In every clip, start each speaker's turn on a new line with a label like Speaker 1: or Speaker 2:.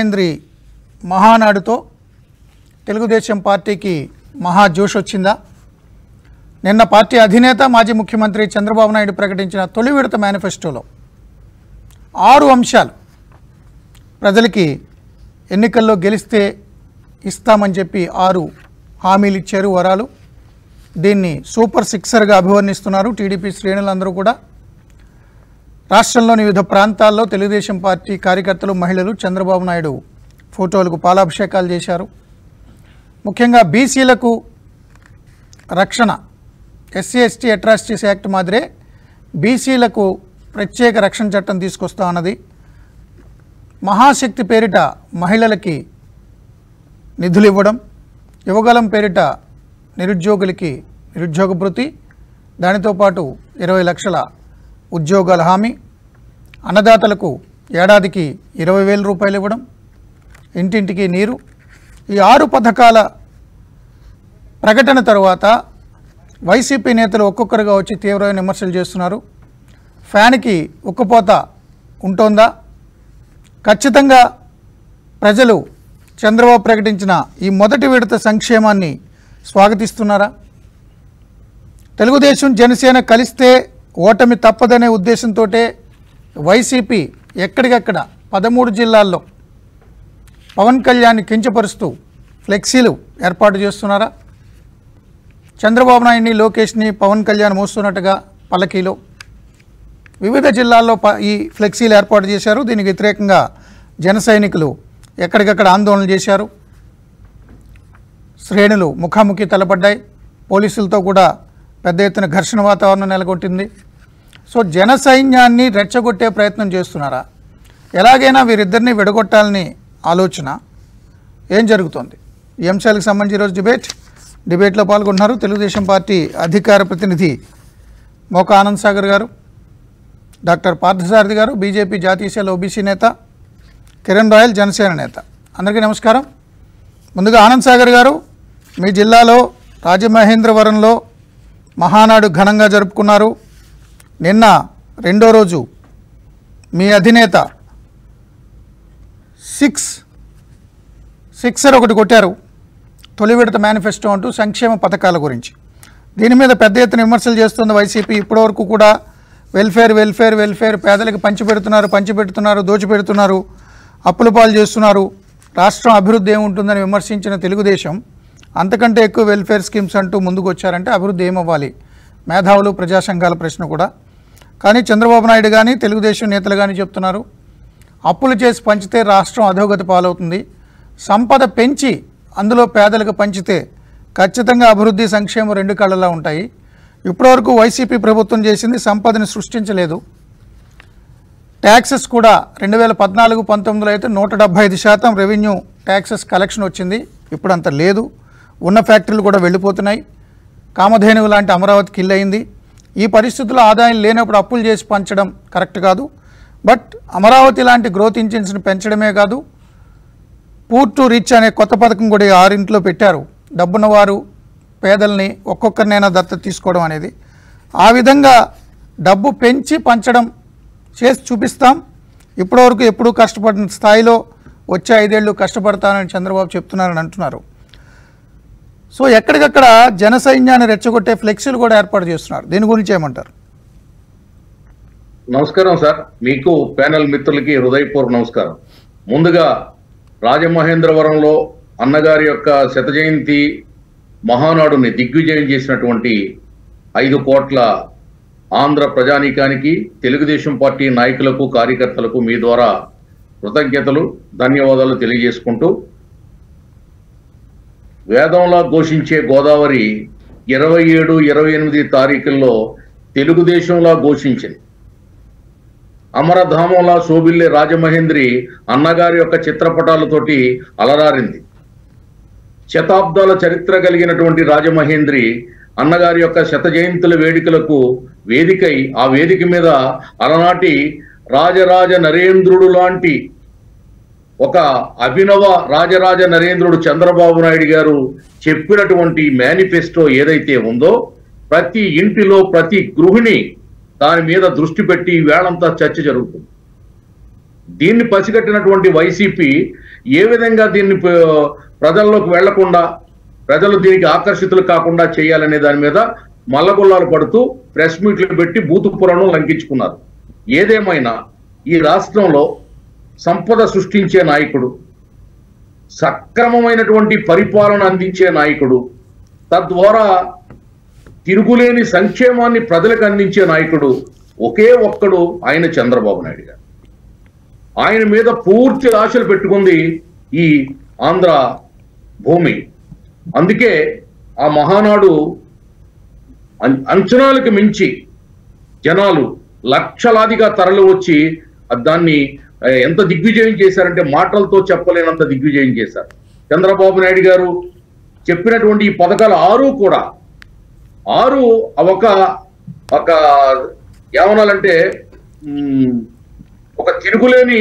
Speaker 1: రాజమహేంద్రి మహానాడుతో తెలుగుదేశం పార్టీకి మహా జోష్ వచ్చిందా నిన్న పార్టీ అధినేత మాజీ ముఖ్యమంత్రి చంద్రబాబు నాయుడు ప్రకటించిన తొలి విడత మేనిఫెస్టోలో ఆరు అంశాలు ప్రజలకి ఎన్నికల్లో గెలిస్తే ఇస్తామని చెప్పి ఆరు హామీలు ఇచ్చారు వరాలు దీన్ని సూపర్ సిక్సర్గా అభివర్ణిస్తున్నారు టీడీపీ శ్రేణులందరూ కూడా రాష్ట్రంలోని వివిధ ప్రాంతాల్లో తెలుగుదేశం పార్టీ కార్యకర్తలు మహిళలు చంద్రబాబు నాయుడు ఫోటోలకు పాలాభిషేకాలు చేశారు ముఖ్యంగా బీసీలకు రక్షణ ఎస్సీ ఎస్టీ అట్రాసిటీస్ యాక్ట్ మాదిరే బీసీలకు ప్రత్యేక రక్షణ చట్టం తీసుకొస్తా అన్నది మహాశక్తి పేరిట మహిళలకి నిధులు ఇవ్వడం యువగలం పేరిట నిరుద్యోగులకి నిరుద్యోగ భృతి దానితో పాటు ఇరవై లక్షల ఉద్యోగాల హామీ అన్నదాతలకు ఏడాదికి ఇరవై వేల రూపాయలు ఇవ్వడం ఇంటింటికి నీరు ఈ ఆరు పథకాల ప్రకటన తరువాత వైసీపీ నేతలు ఒక్కొక్కరుగా వచ్చి తీవ్రమైన విమర్శలు చేస్తున్నారు ఫ్యాన్కి ఉక్కపోత ఉంటోందా ఖచ్చితంగా ప్రజలు చంద్రబాబు ప్రకటించిన ఈ మొదటి విడత సంక్షేమాన్ని స్వాగతిస్తున్నారా తెలుగుదేశం జనసేన కలిస్తే ఓటమి తప్పదనే ఉద్దేశంతో వైసీపీ ఎక్కడికక్కడ పదమూడు జిల్లాల్లో పవన్ కళ్యాణ్ కించపరుస్తూ ఫ్లెక్సీలు ఏర్పాటు చేస్తున్నారా చంద్రబాబు నాయుడిని లోకేష్ని పవన్ కళ్యాణ్ మోస్తున్నట్టుగా పల్లకీలో వివిధ జిల్లాల్లో ప ఈ ఫ్లెక్సీలు ఏర్పాటు చేశారు దీనికి వ్యతిరేకంగా జన సైనికులు ఎక్కడికక్కడ ఆందోళన చేశారు శ్రేణులు ముఖాముఖి తలపడ్డాయి పోలీసులతో కూడా పెద్ద ఎత్తున ఘర్షణ వాతావరణం నెలకొట్టింది సో జన సైన్యాన్ని రెచ్చగొట్టే ప్రయత్నం చేస్తున్నారా ఎలాగైనా వీరిద్దరిని విడగొట్టాలని ఆలోచన ఏం జరుగుతోంది ఈ అంశాలకు సంబంధించి ఈరోజు డిబేట్ డిబేట్లో పాల్గొంటున్నారు తెలుగుదేశం పార్టీ అధికార ప్రతినిధి మోక ఆనంద్ సాగర్ గారు డాక్టర్ పార్థసారథి గారు బీజేపీ జాతీయ సెల్ ఓబీసీ నేత కిరణ్ రాయల్ జనసేన నేత అందరికీ నమస్కారం ముందుగా ఆనంద్ సాగర్ గారు మీ జిల్లాలో రాజమహేంద్రవరంలో మహానాడు ఘనంగా జరుపుకున్నారు నిన్న రెండో రోజు మీ అధినేత సిక్స్ సిక్సర్ ఒకటి కొట్టారు తొలి విడత మేనిఫెస్టో అంటూ సంక్షేమ పథకాల గురించి దీని మీద పెద్ద ఎత్తున విమర్శలు చేస్తుంది వైసీపీ ఇప్పటివరకు కూడా వెల్ఫేర్ వెల్ఫేర్ వెల్ఫేర్ పేదలకు పంచిపెడుతున్నారు పంచిపెడుతున్నారు దోచిపెడుతున్నారు అప్పుల పాలు చేస్తున్నారు రాష్ట్రం అభివృద్ధి ఏముంటుందని విమర్శించిన తెలుగుదేశం అంతకంటే ఎక్కువ వెల్ఫేర్ స్కీమ్స్ అంటూ ముందుకు వచ్చారంటే అభివృద్ధి ఏమవ్వాలి మేధావులు ప్రజా సంఘాల ప్రశ్న కూడా కానీ చంద్రబాబు నాయుడు కానీ తెలుగుదేశం నేతలు కానీ చెప్తున్నారు అప్పులు చేసి పంచితే రాష్ట్రం అధోగతి పాలవుతుంది సంపద పెంచి అందులో పేదలకు పంచితే ఖచ్చితంగా అభివృద్ధి సంక్షేమం రెండు కళ్ళలా ఉంటాయి ఇప్పటివరకు వైసీపీ ప్రభుత్వం చేసింది సంపదని సృష్టించలేదు ట్యాక్సెస్ కూడా రెండు వేల పద్నాలుగు పంతొమ్మిదిలో అయితే నూట డెబ్బై ఐదు శాతం రెవెన్యూ ట్యాక్సెస్ కలెక్షన్ వచ్చింది ఇప్పుడు అంత లేదు ఉన్న ఫ్యాక్టరీలు కూడా వెళ్ళిపోతున్నాయి కామధేనువు లాంటి అమరావతి కిల్ అయింది ఈ పరిస్థితుల్లో ఆదాయం లేనప్పుడు అప్పులు చేసి పంచడం కరెక్ట్ కాదు బట్ అమరావతి లాంటి గ్రోత్ ఇంజిన్స్ని పెంచడమే కాదు పూర్ టు రిచ్ అనే కొత్త పథకం కూడా ఈ ఆరింట్లో పెట్టారు డబ్బున్నవారు పేదల్ని ఒక్కొక్కరినైనా దత్తత తీసుకోవడం అనేది ఆ విధంగా డబ్బు పెంచి పంచడం చేసి చూపిస్తాం ఇప్పటివరకు ఎప్పుడూ కష్టపడిన స్థాయిలో వచ్చే ఐదేళ్ళు కష్టపడతానని చంద్రబాబు చెప్తున్నారని అంటున్నారు సో ఎక్కడికక్కడ జన సైన్యాన్ని రెచ్చగొట్టే ఫ్లెక్సీలు కూడా ఏర్పాటు చేస్తున్నారు దీని గురించి ఏమంటారు
Speaker 2: నమస్కారం సార్ మీకు ప్యానెల్ మిత్రులకి హృదయపూర్వక నమస్కారం ముందుగా రాజమహేంద్రవరంలో అన్నగారి యొక్క శత జయంతి మహానాడుని దిగ్విజయం చేసినటువంటి ఐదు కోట్ల ఆంధ్ర ప్రజానీకానికి తెలుగుదేశం పార్టీ నాయకులకు కార్యకర్తలకు మీ ద్వారా కృతజ్ఞతలు ధన్యవాదాలు తెలియజేసుకుంటూ వేదంలా ఘోషించే గోదావరి ఇరవై ఏడు ఇరవై ఎనిమిది తారీఖుల్లో తెలుగుదేశంలా ఘోషించింది అమరధామంలా శోభిల్లే రాజమహేంద్రి అన్నగారి యొక్క చిత్రపటాలతోటి అలరారింది శతాబ్దాల చరిత్ర కలిగినటువంటి రాజమహేంద్రి అన్నగారి యొక్క శత జయంతుల వేడుకలకు వేదికై ఆ వేదిక మీద అలనాటి రాజరాజ నరేంద్రుడు లాంటి ఒక అభినవ రాజరాజ నరేంద్రుడు చంద్రబాబు నాయుడు గారు చెప్పినటువంటి మేనిఫెస్టో ఏదైతే ఉందో ప్రతి ఇంటిలో ప్రతి గృహిణి దాని మీద దృష్టి పెట్టి వేళంతా చర్చ జరుగుతుంది దీన్ని పసిగట్టినటువంటి వైసీపీ ఏ విధంగా దీన్ని ప- ప్రజల్లోకి వెళ్లకుండా ప్రజలు దీనికి ఆకర్షితులు కాకుండా చేయాలనే దాని మీద మల్లగొల్లాలు పడుతూ ప్రెస్ మీట్లు పెట్టి బూతు పురాణం లంకించుకున్నారు ఏదేమైనా ఈ రాష్ట్రంలో సంపద సృష్టించే నాయకుడు సక్రమమైనటువంటి పరిపాలన అందించే నాయకుడు తద్వారా తిరుగులేని సంక్షేమాన్ని ప్రజలకు అందించే నాయకుడు ఒకే ఒక్కడు ఆయన చంద్రబాబు నాయుడు గారు ఆయన మీద పూర్తి ఆశలు పెట్టుకుంది ఈ ఆంధ్ర భూమి అందుకే ఆ మహానాడు అం- అంచనాలకు మించి జనాలు లక్షలాదిగా తరలి వచ్చి ఆ దాన్ని ఆ, ఎంత దిగ్విజయం చేశారంటే మాటలతో చెప్పలేనంత దిగ్విజయం చేశారు చంద్రబాబు నాయుడు గారు చెప్పినటువంటి ఈ పథకాలు ఆరు కూడా ఆరు ఒక ఒక ఏమనాలంటే మ్, ఒక తిరుగులేని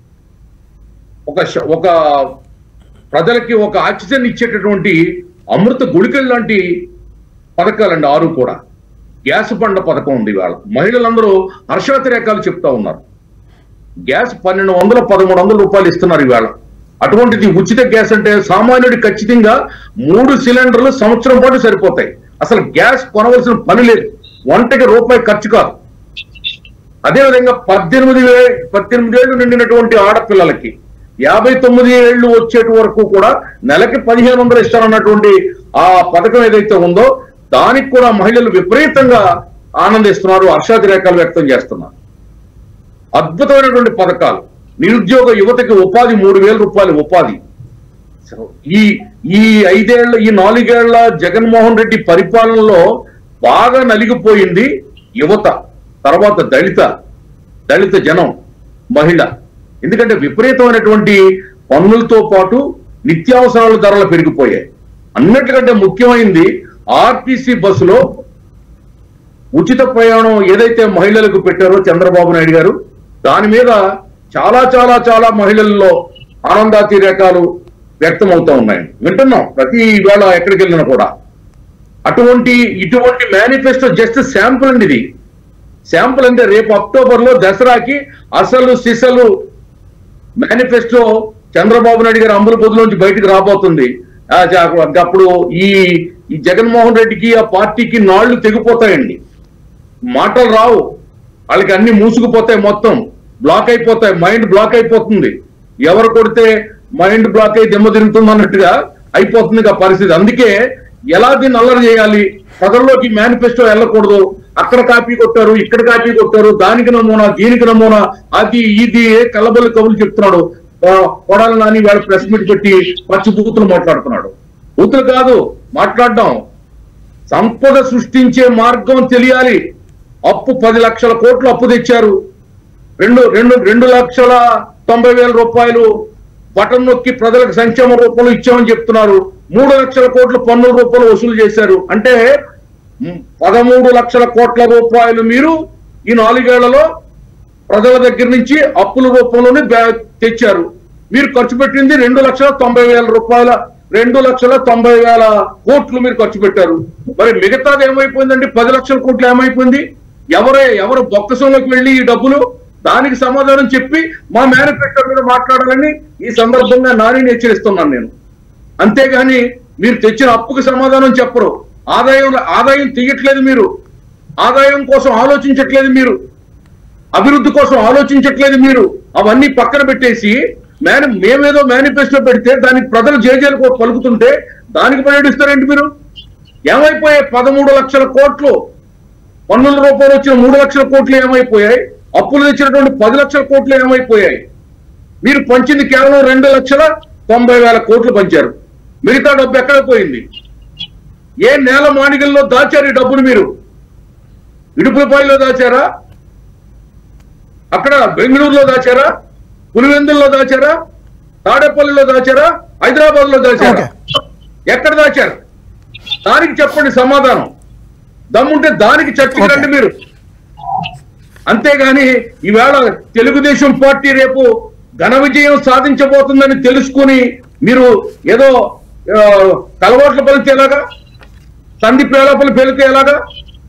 Speaker 2: ఒక శ- ఒక ప్రజలకి ఒక ఆక్సిజన్ ఇచ్చేటటువంటి అమృత గుళికలు లాంటి పథకాలండి ఆరు కూడా గ్యాస్ బండ పథకం ఉంది ఇవాళ మహిళలందరూ హర్షాతిరేకాలు చెప్తా ఉన్నారు గ్యాస్ పన్నెండు వందల పదమూడు వందల రూపాయలు ఇస్తున్నారు ఇవాళ అటువంటిది ఉచిత గ్యాస్ అంటే సామాన్యుడి ఖచ్చితంగా మూడు సిలిండర్లు సంవత్సరం పాటు సరిపోతాయి అసలు గ్యాస్ కొనవలసిన పని లేదు వంటకి రూపాయి ఖర్చు కాదు అదేవిధంగా పద్దెనిమిది వే పద్దెనిమిది ఏళ్ళు నిండినటువంటి ఆడపిల్లలకి యాభై తొమ్మిది ఏళ్ళు వచ్చేటి వరకు కూడా నెలకి పదిహేను వందలు ఇస్తారన్నటువంటి ఆ పథకం ఏదైతే ఉందో దానికి కూడా మహిళలు విపరీతంగా ఆనందిస్తున్నారు హర్షాతిరేకాలు వ్యక్తం చేస్తున్నారు అద్భుతమైనటువంటి పథకాలు నిరుద్యోగ యువతకి ఉపాధి మూడు వేల రూపాయల ఉపాధి సో ఈ ఈ ఐదేళ్ల ఈ నాలుగేళ్ల జగన్మోహన్ రెడ్డి పరిపాలనలో బాగా నలిగిపోయింది యువత తర్వాత దళిత దళిత జనం మహిళ ఎందుకంటే విపరీతమైనటువంటి పన్నులతో పాటు నిత్యావసరాల ధరలు పెరిగిపోయాయి అన్నిటికంటే ముఖ్యమైనది ఆర్టీసీ బస్సులో ఉచిత ప్రయాణం ఏదైతే మహిళలకు పెట్టారో చంద్రబాబు నాయుడు గారు దాని మీద చాలా చాలా చాలా మహిళల్లో ఆనందాతిరేకాలు వ్యక్తం అవుతా ఉన్నాయి వింటున్నాం ప్రతి వేళ ఎక్కడికి వెళ్ళినా కూడా అటువంటి ఇటువంటి మేనిఫెస్టో జస్ట్ శాంపుల్ అండి ఇది శాంపుల్ అంటే రేపు అక్టోబర్ లో దసరాకి అసలు సిసలు మేనిఫెస్టో చంద్రబాబు నాయుడు గారి అమలు పొద్దులోంచి బయటకు రాబోతుంది ఆ, జ- అప్పుడు ఈ ఈ జగన్మోహన్ రెడ్డికి ఆ పార్టీకి నాళ్లు తెగిపోతాయండి మాటలు రావు వాళ్ళకి అన్ని మూసుకుపోతాయి మొత్తం బ్లాక్ అయిపోతాయి మైండ్ బ్లాక్ అయిపోతుంది ఎవరు కొడితే మైండ్ బ్లాక్ అయి దెమ్మ తిరుగుతుంది అన్నట్టుగా అయిపోతుంది ఆ పరిస్థితి అందుకే ఎలా దీన్ని అల్లరి చేయాలి ప్రజల్లోకి మేనిఫెస్టో వెళ్ళకూడదు అక్కడ కాపీ కొట్టారు ఇక్కడ కాపీ కొట్టారు దానికి నమూనా దీనికి నమూనా అది ఇది ఏ కల్లబల్లి కబులు చెప్తున్నాడు ఆ, కొడాలి నాని వాడు ప్రెస్ మీట్ పెట్టి పచ్చి బూతులు మాట్లాడుతున్నాడు బూతులు కాదు మాట్లాడడం సంపద సృష్టించే మార్గం తెలియాలి అప్పు పది లక్షల కోట్లు అప్పు తెచ్చారు రెండు రెండు రెండు లక్షల తొంభై వేల రూపాయలు బటన్ నొక్కి ప్రజలకు సంక్షేమ రూపంలో ఇచ్చామని చెప్తున్నారు మూడు లక్షల కోట్ల పన్నుల రూపంలో వసూలు చేశారు అంటే మ్, పదమూడు లక్షల కోట్ల రూపాయలు మీరు ఈ నాలుగేళ్లలో ప్రజల దగ్గర నుంచి అప్పుల రూపంలోనే బ్యా- తెచ్చారు మీరు ఖర్చు పెట్టింది రెండు లక్షల తొంభై వేల రూపాయల రెండు లక్షల తొంభై వేల కోట్లు మీరు ఖర్చు పెట్టారు మరి మిగతాది ఏమైపోయిందండి పది లక్షల కోట్లు ఏమైపోయింది ఎవరే ఎవరు బొక్కసంలోకి వెళ్ళి ఈ డబ్బులు దానికి సమాధానం చెప్పి మా మేనిఫెస్టో మీద మాట్లాడాలని ఈ సందర్భంగా నాని హెచ్చరిస్తున్నాను నేను అంతేగాని మీరు తెచ్చిన అప్పుకి సమాధానం చెప్పరు ఆదాయం ఆదాయం తీయట్లేదు మీరు ఆదాయం కోసం ఆలోచించట్లేదు మీరు అభివృద్ధి కోసం ఆలోచించట్లేదు మీరు అవన్నీ పక్కన పెట్టేసి మేన మేమేదో మేనిఫెస్టో పెడితే దానికి ప్రజలు జేజేలు కో- పలుకుతుంటే దానికి ప్రయోగిస్తారేంటి మీరు ఏమైపోయాయి పదమూడు లక్షల కోట్లు పన్నుల రూపంలో వచ్చిన మూడు లక్షల కోట్లు ఏమైపోయాయి అప్పులు తెచ్చినటువంటి పది లక్షల కోట్లు ఏమైపోయాయి మీరు పంచింది కేవలం రెండు లక్షల తొంభై వేల కోట్లు పంచారు మిగతా డబ్బు ఎక్కడ పోయింది ఏ నేల మాణిగల్లో దాచారు ఈ డబ్బును మీరు ఇడుపులపాయలో దాచారా అక్కడ బెంగళూరులో దాచారా పులివెందుల్లో దాచారా తాడేపల్లిలో దాచారా హైదరాబాద్ లో దాచారా ఎక్కడ దాచారు దానికి చెప్పండి సమాధానం దమ్ముంటే దానికి చర్చకి రండి మీరు అంతేగాని ఈవేళ తెలుగుదేశం పార్టీ రేపు ఘన విజయం సాధించబోతుందని తెలుసుకుని మీరు ఏదో ఆ, కలవాట్ల పలితే ఎలాగా సంధి పేలపలు పేలితే ఎలాగా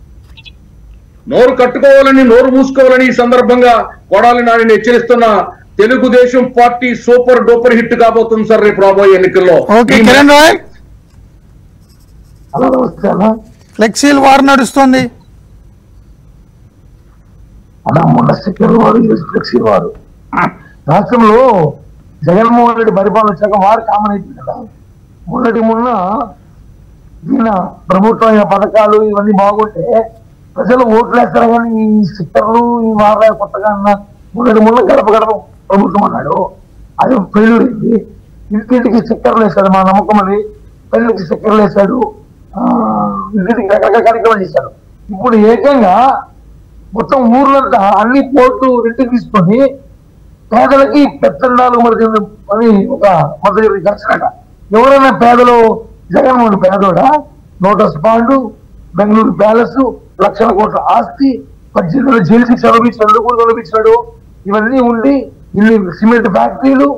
Speaker 2: నోరు కట్టుకోవాలని నోరు మూసుకోవాలని ఈ సందర్భంగా కొడాలి నాని హెచ్చరిస్తున్న Telugu Desam party super duper hit కాబోతుంది సార్ రేపు రాబోయే ఎన్నికల్లో
Speaker 1: ఓకే
Speaker 2: ఈ
Speaker 1: కిరణ్ రాయ్
Speaker 3: హలో నమస్తే అన్న
Speaker 1: ఫ్లెక్సీల్ వార్ నడుస్తుంది
Speaker 3: అన్న మొన్న సెక్యూర్ వారు ఈరోజు ఫ్లెక్సీ వారు రాష్ట్రంలో జగన్మోహన్ రెడ్డి పరిపాలన వచ్చాక వారు కామన్ అయిపోయింది కదా మొన్నటి మొన్న ఈయన ప్రభుత్వం యొక్క పథకాలు ఇవన్నీ బాగుంటే ప్రజలు ఓట్లు వేస్తారు కానీ ఈ స్టిక్కర్లు ఈ వారాలు కొత్తగా అన్న మొన్నటి మొన్న గడప గడప ప్రభుత్వం అన్నాడు అది ఫెయిల్యూర్ అయింది ఇంటింటికి స్టిక్కర్లు వేశాడు మా నమ్మకం అని పెళ్ళికి స్టిక్కర్లు వేశాడు ఆ, ఇంటింటికి రకరకాల కార్యక్రమాలు చేశాడు ఇప్పుడు ఏకంగా మొత్తం ఊర్లంతా అన్ని పోర్టు రెంట్కి తీసుకొని పేదలకి పెత్తండాలు మరి అని ఒక మొదటి ఖర్చునట ఎవరైనా పేదలు జగన్మోహన్ పేదోడా లోటస్ పాండు బెంగళూరు ప్యాలెస్ లక్షల కోట్ల ఆస్తి పద్దెనిమిది జైలు శిక్ష అనుభవించాడు కూడా అనుభవించాడు ఇవన్నీ ఉండి ఇన్ని సిమెంట్ ఫ్యాక్టరీలు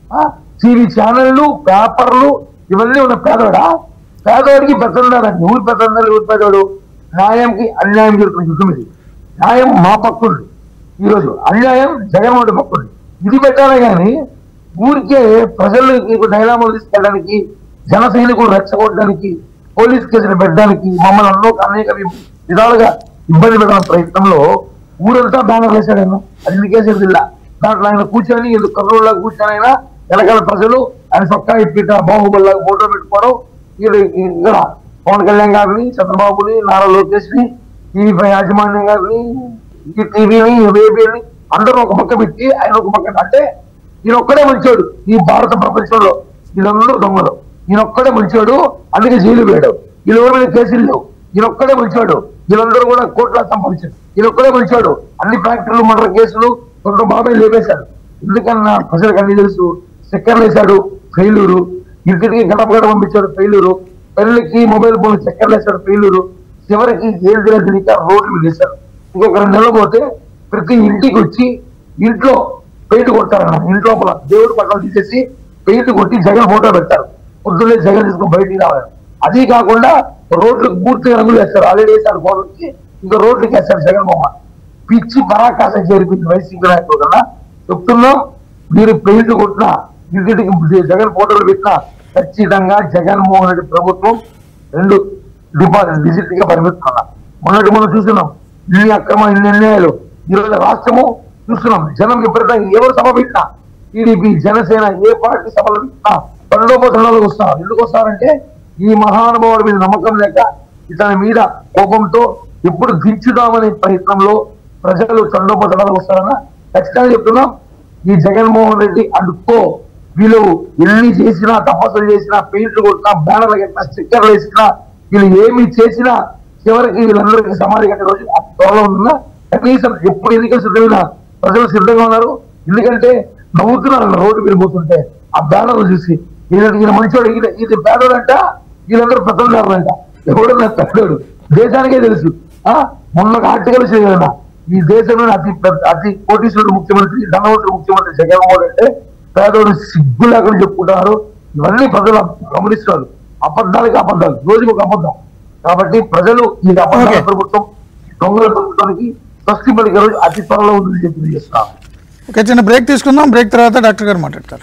Speaker 3: టీవీ ఛానళ్ళు పేపర్లు ఇవన్నీ ఉన్న పేదోడా పేదవాడికి పెద్దండాలండి ఊరు పెద్దండాలి ఊరు పేదోడు న్యాయంకి అన్యాయం జరుగుతున్న యుద్ధం ఇది న్యాయం మా పక్కుంది ఈరోజు అన్యాయం జగన్మోహన్ రెడ్డి పక్కుంది ఇది పెట్టాలి కానీ ఊరికే ప్రజల్ని డైలామాలు తీసుకెళ్ళడానికి జన సైనికులు రెచ్చగొట్టడానికి పోలీస్ కేసులు పెట్టడానికి మమ్మల్ని అన్నో అనేక విధాలుగా ఇబ్బంది పెట్టడం ప్రయత్నంలో ఊరంతా బ్యానర్ వేశాడు ఆయన అది కేసు ఇలా దాంట్లో ఆయన కూర్చొని ఎందుకు కర్నూలులో కూర్చొని అయినా వెనకాల ప్రజలు ఆయన సొక్కా ఇప్పిట బాహుబలిలాగా ఫోటో పెట్టుకోవడం వీళ్ళు ఇక్కడ పవన్ కళ్యాణ్ గారిని చంద్రబాబుని నారా లోకేష్ ని టీవీ పై యాజమాన్యం గారిని ఈ టీవీని వేబీని అందరూ ఒక పక్క పెట్టి ఆయన ఒక పక్క అంటే ఈయన ఒక్కడే మంచోడు ఈ భారత ప్రపంచంలో వీళ్ళందరూ దొంగలు ఈయన ఒక్కడే మంచోడు అందుకే జైలు వేయడం వీళ్ళ ఎవరి మీద కేసులు లేవు ఈయన ఒక్కడే మంచోడు వీళ్ళందరూ కూడా కోట్ల సంపాదించారు ఈయన ఒక్కడే మంచోడు అన్ని ఫ్యాక్టరీలు మర్డర్ కేసులు కొంత బాబాయ్ లేపేశాడు ఎందుకన్నా ప్రజలకు అన్ని తెలుసు చక్కెర వేశాడు ఫెయిలూరు ఇంటికి గడప గడప పంపించాడు ఫెయిలూరు పెళ్లికి మొబైల్ ఫోన్ చక్కెర వేశాడు ఫెయిలూరు చివరికి ఏం తెలియదు రోడ్లు మీద వేశారు ఇంకొక రెండు నెలలు పోతే ప్రతి ఇంటికి వచ్చి ఇంట్లో పెయింట్ కొడతారన్న ఇంట్లో లోపల దేవుడు పక్కన తీసేసి పెయింట్ కొట్టి జగన్ ఫోటో పెడతారు పొద్దున్నే జగన్ తీసుకుని బయటికి రావాలి అది కాకుండా రోడ్లకు పూర్తిగా రంగులు వేస్తారు ఆల్రెడీ వేశారు ఫోటోకి ఇంకా రోడ్లకి వేస్తారు జగన్ బొమ్మ పిచ్చి పరాకాశం చేరిపింది వైసీపీ నాయకులు కన్నా చెప్తున్నాం మీరు పెయింట్ కొట్టినా ఇంటికి జగన్ ఫోటోలు పెట్టినా ఖచ్చితంగా జగన్మోహన్ రెడ్డి ప్రభుత్వం రెండు డిపాజిట్ డిజిట్ గా పరిమిస్తున్నా మొన్నటి మనం చూస్తున్నాం ఇన్ని అక్రమ ఇన్ని అన్యాయాలు ఈరోజు రాష్ట్రము చూస్తున్నాం జనం విపరీతంగా ఎవరు సభ పెట్టినా టీడీపీ జనసేన ఏ పార్టీ సభలు పెట్టినా తండోపతండాలకు వస్తారు ఎందుకు వస్తారంటే ఈ మహానుభావుడి మీద నమ్మకం లేక ఇతని మీద కోపంతో ఎప్పుడు దించుదామనే ప్రయత్నంలో ప్రజలు తండోపతండాలకు వస్తారన్న ఖచ్చితంగా చెప్తున్నాం ఈ జగన్మోహన్ రెడ్డి అడుక్కో వీళ్ళు ఎన్ని చేసినా తపస్సులు చేసినా పెయింట్లు కొట్టినా బ్యానర్లు కట్టినా స్టిక్కర్లు వేసినా వీళ్ళు ఏమి చేసినా చివరికి వీళ్ళందరికీ సమాధి కట్టే రోజు ఆ త్వరలో ఉందా కనీసం ఎప్పుడు ఎన్నికలు సిద్ధమైనా ప్రజలు సిద్ధంగా ఉన్నారు ఎందుకంటే నవ్వుతున్నారు అన్న రోడ్డు మీద పోతుంటే ఆ బ్యానర్లు చూసి ఈయన ఈయన మంచోడు ఈయన ఇది పేదోడు అంట వీళ్ళందరూ పెద్దలు అంట ఎవడన్నా పెద్దోడు దేశానికే తెలుసు ఆ మొన్న ఒక ఆర్టికల్ చేయగలనా ఈ దేశంలో అతి పెద్ద అతి కోటీశ్వరుడు ముఖ్యమంత్రి ధనవంతుడు ముఖ్యమంత్రి జగన్మోహన్ అంటే పేదోడు సిగ్గు లేకుండా చెప్పుకుంటున్నారు ఇవన్నీ ప్రజలు గమనిస్తున్నారు అబద్ధాలకి అబద్ధాలు రోజుకు ఒక అబద్ధం కాబట్టి ప్రజలు ఈ అబద్ధాల
Speaker 1: Okay.
Speaker 3: ప్రభుత్వం దొంగల ప్రభుత్వానికి స్వస్తి పలికే రోజు అతి త్వరలో ఉందని చెప్పి తెలియజేస్తున్నాను
Speaker 1: ఓకే చిన్న బ్రేక్ తీసుకుందాం బ్రేక్ తర్వాత డాక్టర్ గారు మాట్లాడతారు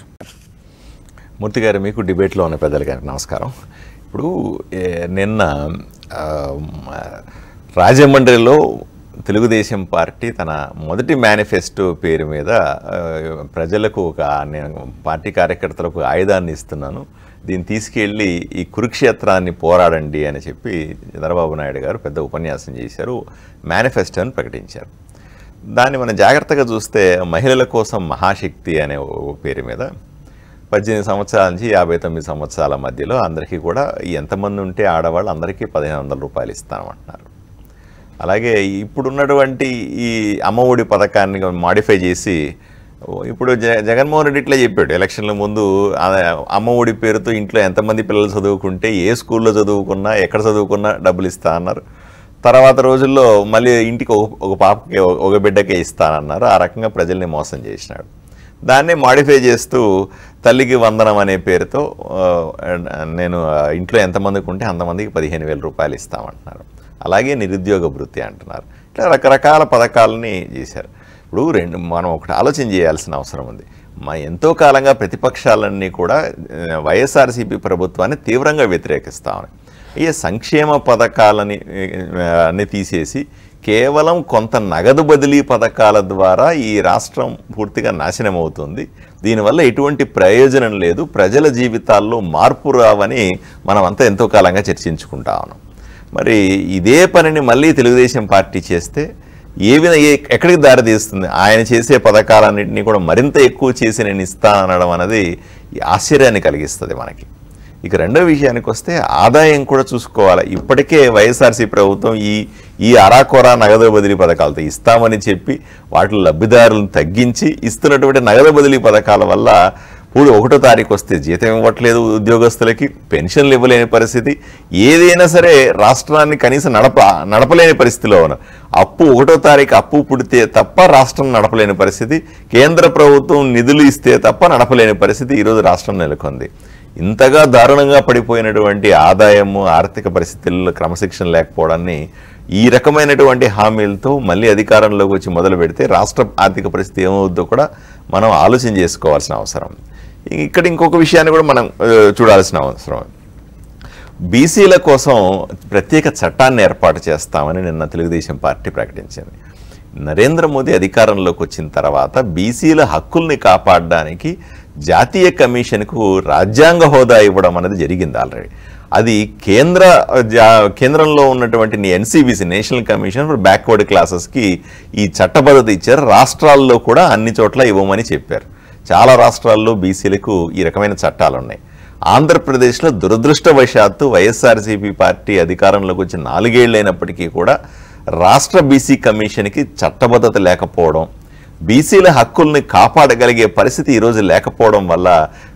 Speaker 4: మూర్తి గారు మీకు డిబేట్లో ఉన్న పెద్దల గారికి నమస్కారం ఇప్పుడు ఏ, నిన్న ఆ, మ- రాజమండ్రిలో తెలుగుదేశం పార్టీ తన మొదటి మేనిఫెస్టో పేరు మీద ఆ, ప్రజలకు ఒక నేను పార్టీ కార్యకర్తలకు ఆయుధాన్ని ఇస్తున్నాను దీన్ని తీసుకెళ్ళి ఈ కురుక్షేత్రాన్ని పోరాడండి అని చెప్పి చంద్రబాబు నాయుడు గారు పెద్ద ఉపన్యాసం చేశారు మేనిఫెస్టోని ప్రకటించారు దాన్ని మనం జాగ్రత్తగా చూస్తే మహిళల కోసం మహాశక్తి అనే ఓ పేరు మీద పద్దెనిమిది సంవత్సరాల నుంచి యాభై తొమ్మిది సంవత్సరాల మధ్యలో అందరికీ కూడా ఎంతమంది ఉంటే ఆడవాళ్ళు అందరికీ పదిహేను వందల రూపాయలు ఇస్తామంటున్నారు అలాగే ఇప్పుడున్నటువంటి ఈ అమ్మఒడి పథకాన్ని మాడిఫై చేసి ఇప్పుడు జ జగన్మోహన్ రెడ్డి ఇట్లా చెప్పాడు ఎలక్షన్ల ముందు ఆ అమ్మఒడి పేరుతో ఇంట్లో ఎంతమంది పిల్లలు చదువుకుంటే ఏ స్కూల్లో చదువుకున్నా ఎక్కడ చదువుకున్నా డబ్బులు ఇస్తా అన్నారు తర్వాత రోజుల్లో మళ్ళీ ఇంటికి ఒక ఒక పాపకి ఒక- ఒక బిడ్డకే ఇస్తానన్నారు ఆ రకంగా ప్రజల్ని మోసం చేసినాడు దాన్నే మాడిఫై చేస్తూ తల్లికి వందనం అనే పేరుతో ఆ, నేను ఆ, ఇంట్లో ఎంతమందికి ఉంటే అంతమందికి పదిహేను వేల రూపాయలు ఇస్తామంటున్నారు అలాగే నిరుద్యోగ వృత్తి అంటున్నారు ఇట్లా రకరకాల పథకాలని చేశారు ఇప్పుడు రెండు మనం ఒకటి ఆలోచన చేయాల్సిన అవసరం ఉంది మా ఎంతో కాలంగా ప్రతిపక్షాలన్నీ కూడా ఆ, వైఎస్ఆర్సీపీ ప్రభుత్వాన్ని తీవ్రంగా వ్యతిరేకిస్తా ఉన్నాయి ఈ సంక్షేమ పథకాలని ఆ, అన్ని తీసేసి కేవలం కొంత నగదు బదిలీ పథకాల ద్వారా ఈ రాష్ట్రం పూర్తిగా నాశనం అవుతుంది దీనివల్ల ఎటువంటి ప్రయోజనం లేదు ప్రజల జీవితాల్లో మార్పు రావని మనమంతా ఎంతో కాలంగా చర్చించుకుంటా ఉన్నాం మరి ఇదే పనిని మళ్ళీ తెలుగుదేశం పార్టీ చేస్తే ఏ విధ ఏ- ఎక్కడికి దారి తీస్తుంది ఆయన చేసే పథకాలన్నింటినీ కూడా మరింత ఎక్కువ చేసి నేను ఇస్తానడం అనేది ఈ ఆశ్చర్యాన్ని కలిగిస్తుంది మనకి ఇక రెండో విషయానికి వస్తే ఆదాయం కూడా చూసుకోవాలి ఇప్పటికే వైఎస్ఆర్సీ ప్రభుత్వం ఈ ఈ అరాకొరా నగదు బదిలీ పథకాలతో ఇస్తామని చెప్పి వాటి లబ్ధిదారులను తగ్గించి ఇస్తున్నటువంటి నగదు బదిలీ పథకాల వల్ల ఇప్పుడు ఒకటో తారీఖు వస్తే జీతం ఇవ్వట్లేదు ఉద్యోగస్తులకి పెన్షన్లు ఇవ్వలేని పరిస్థితి ఏదైనా సరే రాష్ట్రాన్ని కనీసం నడప నడపలేని పరిస్థితిలో ఉన్నాం అప్పు ఒకటో తారీఖు అప్పు పుడితే తప్ప రాష్ట్రం నడపలేని పరిస్థితి కేంద్ర ప్రభుత్వం నిధులు ఇస్తే తప్ప నడపలేని పరిస్థితి ఈరోజు రాష్ట్రం నెలకొంది ఇంతగా దారుణంగా పడిపోయినటువంటి ఆదాయము ఆర్థిక పరిస్థితుల్లో క్రమశిక్షణ లేకపోవడాన్ని ఈ రకమైనటువంటి హామీలతో మళ్ళీ అధికారంలోకి వచ్చి మొదలు పెడితే రాష్ట్ర ఆర్థిక పరిస్థితి ఏమవుద్దో కూడా మనం ఆలోచన చేసుకోవాల్సిన అవసరం ఇక్కడ ఇంకొక విషయాన్ని కూడా మనం ఆ, చూడాల్సిన అవసరం బీసీల కోసం ప్రత్యేక చట్టాన్ని ఏర్పాటు చేస్తామని నిన్న తెలుగుదేశం పార్టీ ప్రకటించింది నరేంద్ర మోదీ అధికారంలోకి వచ్చిన తర్వాత బీసీల హక్కుల్ని కాపాడడానికి జాతీయ కమిషన్కు రాజ్యాంగ హోదా ఇవ్వడం అనేది జరిగింది ఆల్రెడీ అది కేంద్ర జా- కేంద్రంలో ఉన్నటువంటి NCBC national commission for backward క్లాసెస్కి ఈ చట్టబద్ధత ఇచ్చారు రాష్ట్రాల్లో కూడా అన్ని చోట్ల ఇవ్వమని చెప్పారు చాలా రాష్ట్రాల్లో బీసీలకు ఈ రకమైన చట్టాలు ఉన్నాయి ఆంధ్రప్రదేశ్లో దురదృష్టవశాత్తు వైఎస్ఆర్సీపీ పార్టీ అధికారంలోకి వచ్చి నాలుగేళ్లైనప్పటికీ కూడా రాష్ట్ర బీసీ కమిషన్కి చట్టబద్ధత లేకపోవడం బీసీల హక్కుల్ని కాపాడగలిగే పరిస్థితి ఈరోజు లేకపోవడం వల్ల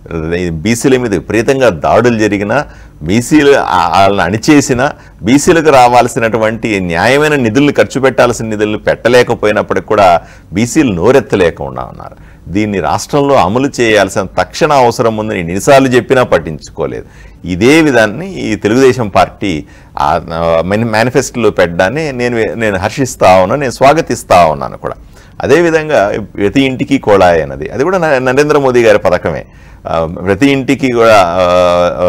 Speaker 4: ఈ బీసీల మీద విపరీతంగా దాడులు జరిగినా బీసీలు ఆ- వాళ్ళని అణిచేసిన బీసీలకు రావాల్సినటువంటి న్యాయమైన నిధుల్ని ఖర్చు పెట్టాల్సిన నిధులను పెట్టలేకపోయినప్పటికి కూడా బీసీలు నోరెత్తలేకుండా ఉన్నారు దీన్ని రాష్ట్రంలో అమలు చేయాల్సిన తక్షణ అవసరం ఉందని ఎన్నిసార్లు చెప్పినా పట్టించుకోలేదు ఇదే విధాన్ని ఈ తెలుగుదేశం పార్టీ ఆ మేనిఫెస్టోలో పెట్టడాన్ని నేను నేను హర్షిస్తా ఉన్నాను నేను స్వాగతిస్తా ఉన్నాను కూడా అదేవిధంగా ప్రతి ఇంటికి కోళాయి అన్నది అది కూడా న- నరేంద్ర మోదీ గారి పథకమే ఆ, ప్రతి ఇంటికి కూడా ఆ, ఆ,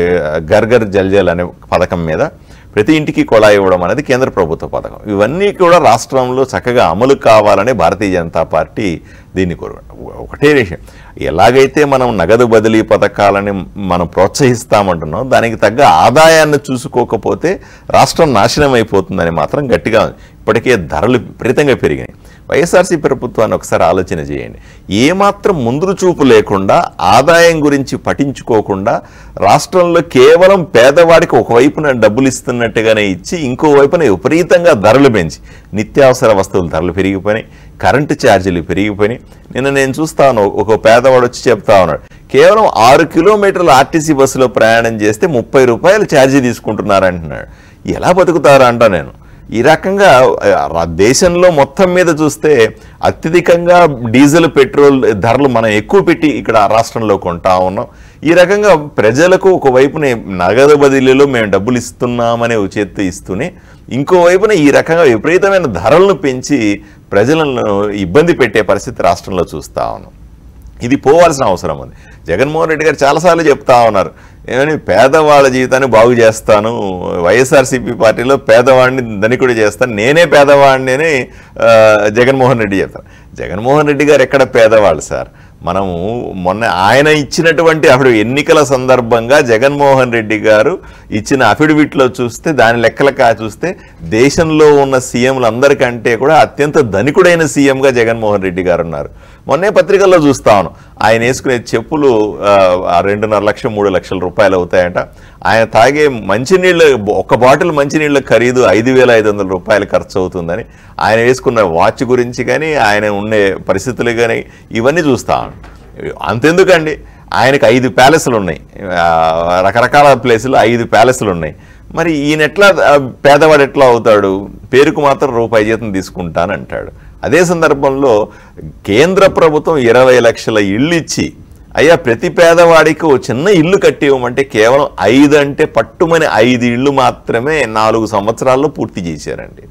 Speaker 4: గర్ గర్ జల్ జల్ అనే పథకం మీద ప్రతి ఇంటికి కొళాయి ఇవ్వడం అనేది కేంద్ర ప్రభుత్వ పథకం ఇవన్నీ కూడా రాష్ట్రంలో చక్కగా అమలు కావాలని భారతీయ జనతా పార్టీ దీన్ని కోరు ఒకటే విషయం ఎలాగైతే మనం నగదు బదిలీ పథకాలని మనం ప్రోత్సహిస్తామంటున్నాం దానికి తగ్గ ఆదాయాన్ని చూసుకోకపోతే రాష్ట్రం నాశనం అయిపోతుందని మాత్రం గట్టిగా ఉంది. ఇప్పటికే ధరలు విపరీతంగా పెరిగినాయి వైఎస్ఆర్సీ ప్రభుత్వాన్ని ఒకసారి ఆలోచన చేయండి ఏమాత్రం ముందు చూపు లేకుండా ఆదాయం గురించి పఠించుకోకుండా రాష్ట్రంలో కేవలం పేదవాడికి ఒకవైపున డబ్బులు ఇస్తున్నట్టుగానే ఇచ్చి ఇంకో వైపున విపరీతంగా ధరలు పెంచి నిత్యావసర వస్తువుల ధరలు పెరిగిపోయినాయి కరెంటు ఛార్జీలు పెరిగిపోయినాయి నిన్న నేను చూస్తాను ఒక పేదవాడు వచ్చి చెప్తా ఉన్నాడు కేవలం ఆరు కిలోమీటర్ల ఆర్టీసీ బస్సులో ప్రయాణం చేస్తే ముప్పై రూపాయలు ఛార్జీ తీసుకుంటున్నారు అంటున్నాడు ఎలా బతుకుతారు అంటా నేను ఈ రకంగా ఆ, రా- దేశంలో మొత్తం మీద చూస్తే అత్యధికంగా డీజిల్ పెట్రోల్ ధరలు మనం ఎక్కువ పెట్టి ఇక్కడ రాష్ట్రంలో కొంటా ఉన్నాం ఈ రకంగా ప్రజలకు ఒకవైపున నగదు బదిలీలో మేము డబ్బులు ఇస్తున్నామనే ఒక చేత్తో ఇస్తూనే ఇంకోవైపున ఈ రకంగా విపరీతమైన ధరలను పెంచి ప్రజలను ఇబ్బంది పెట్టే పరిస్థితి రాష్ట్రంలో చూస్తా ఉన్నాం ఇది పోవాల్సిన అవసరం ఉంది జగన్మోహన్ రెడ్డి గారు చాలాసార్లు చెప్తా ఉన్నారు ఏమని పేదవాళ్ళ జీవితాన్ని బాగు చేస్తాను వైఎస్ఆర్సీపీ పార్టీలో పేదవాడిని ధనికుడు చేస్తాను నేనే పేదవాడిని అని ఆ, జగన్మోహన్ రెడ్డి చెప్తారు జగన్మోహన్ రెడ్డి గారు ఎక్కడ పేదవాళ్ళు సార్ మనము మొన్న ఆయన ఇచ్చినటువంటి అప్పుడు ఎన్నికల సందర్భంగా జగన్మోహన్ రెడ్డి గారు ఇచ్చిన అఫిడవిట్లో చూస్తే దాని లెక్కలకా చూస్తే దేశంలో ఉన్న సీఎంలు అందరికంటే కూడా అత్యంత ధనికుడైన సీఎంగా జగన్మోహన్ రెడ్డి గారు ఉన్నారు మొన్నే పత్రికల్లో చూస్తాను ఆయన వేసుకునే చెప్పులు ఆ, ఆ రెండున్నర లక్షలు మూడు లక్షల రూపాయలు అవుతాయంట ఆయన తాగే మంచినీళ్ళు ఒక బాటిల్ మంచినీళ్ళ ఖరీదు ఐదు వేల ఐదు వందల రూపాయలు ఖర్చు అవుతుందని ఆయన వేసుకున్న వాచ్ గురించి కానీ ఆయన ఉండే పరిస్థితులు కానీ ఇవన్నీ చూస్తాను అంతెందుకండి ఆయనకి ఐదు ప్యాలెస్లు ఉన్నాయి ఆ, రకరకాల ప్లేసులు ఐదు ప్యాలెస్లు ఉన్నాయి మరి ఈయన ఎట్లా ఆ, పేదవాడు ఎట్లా అవుతాడు పేరుకు మాత్రం రూపాయి జీతం తీసుకుంటానంటాడు అదే సందర్భంలో కేంద్ర ప్రభుత్వం ఇరవై లక్షల ఇళ్ళు ఇచ్చి అయ్యా ప్రతి పేదవాడికి ఓ చిన్న ఇల్లు కట్టి ఇవ్వమంటే కేవలం ఐదు అంటే పట్టుమని ఐదు ఇళ్ళు మాత్రమే నాలుగు సంవత్సరాల్లో పూర్తి చేశారండి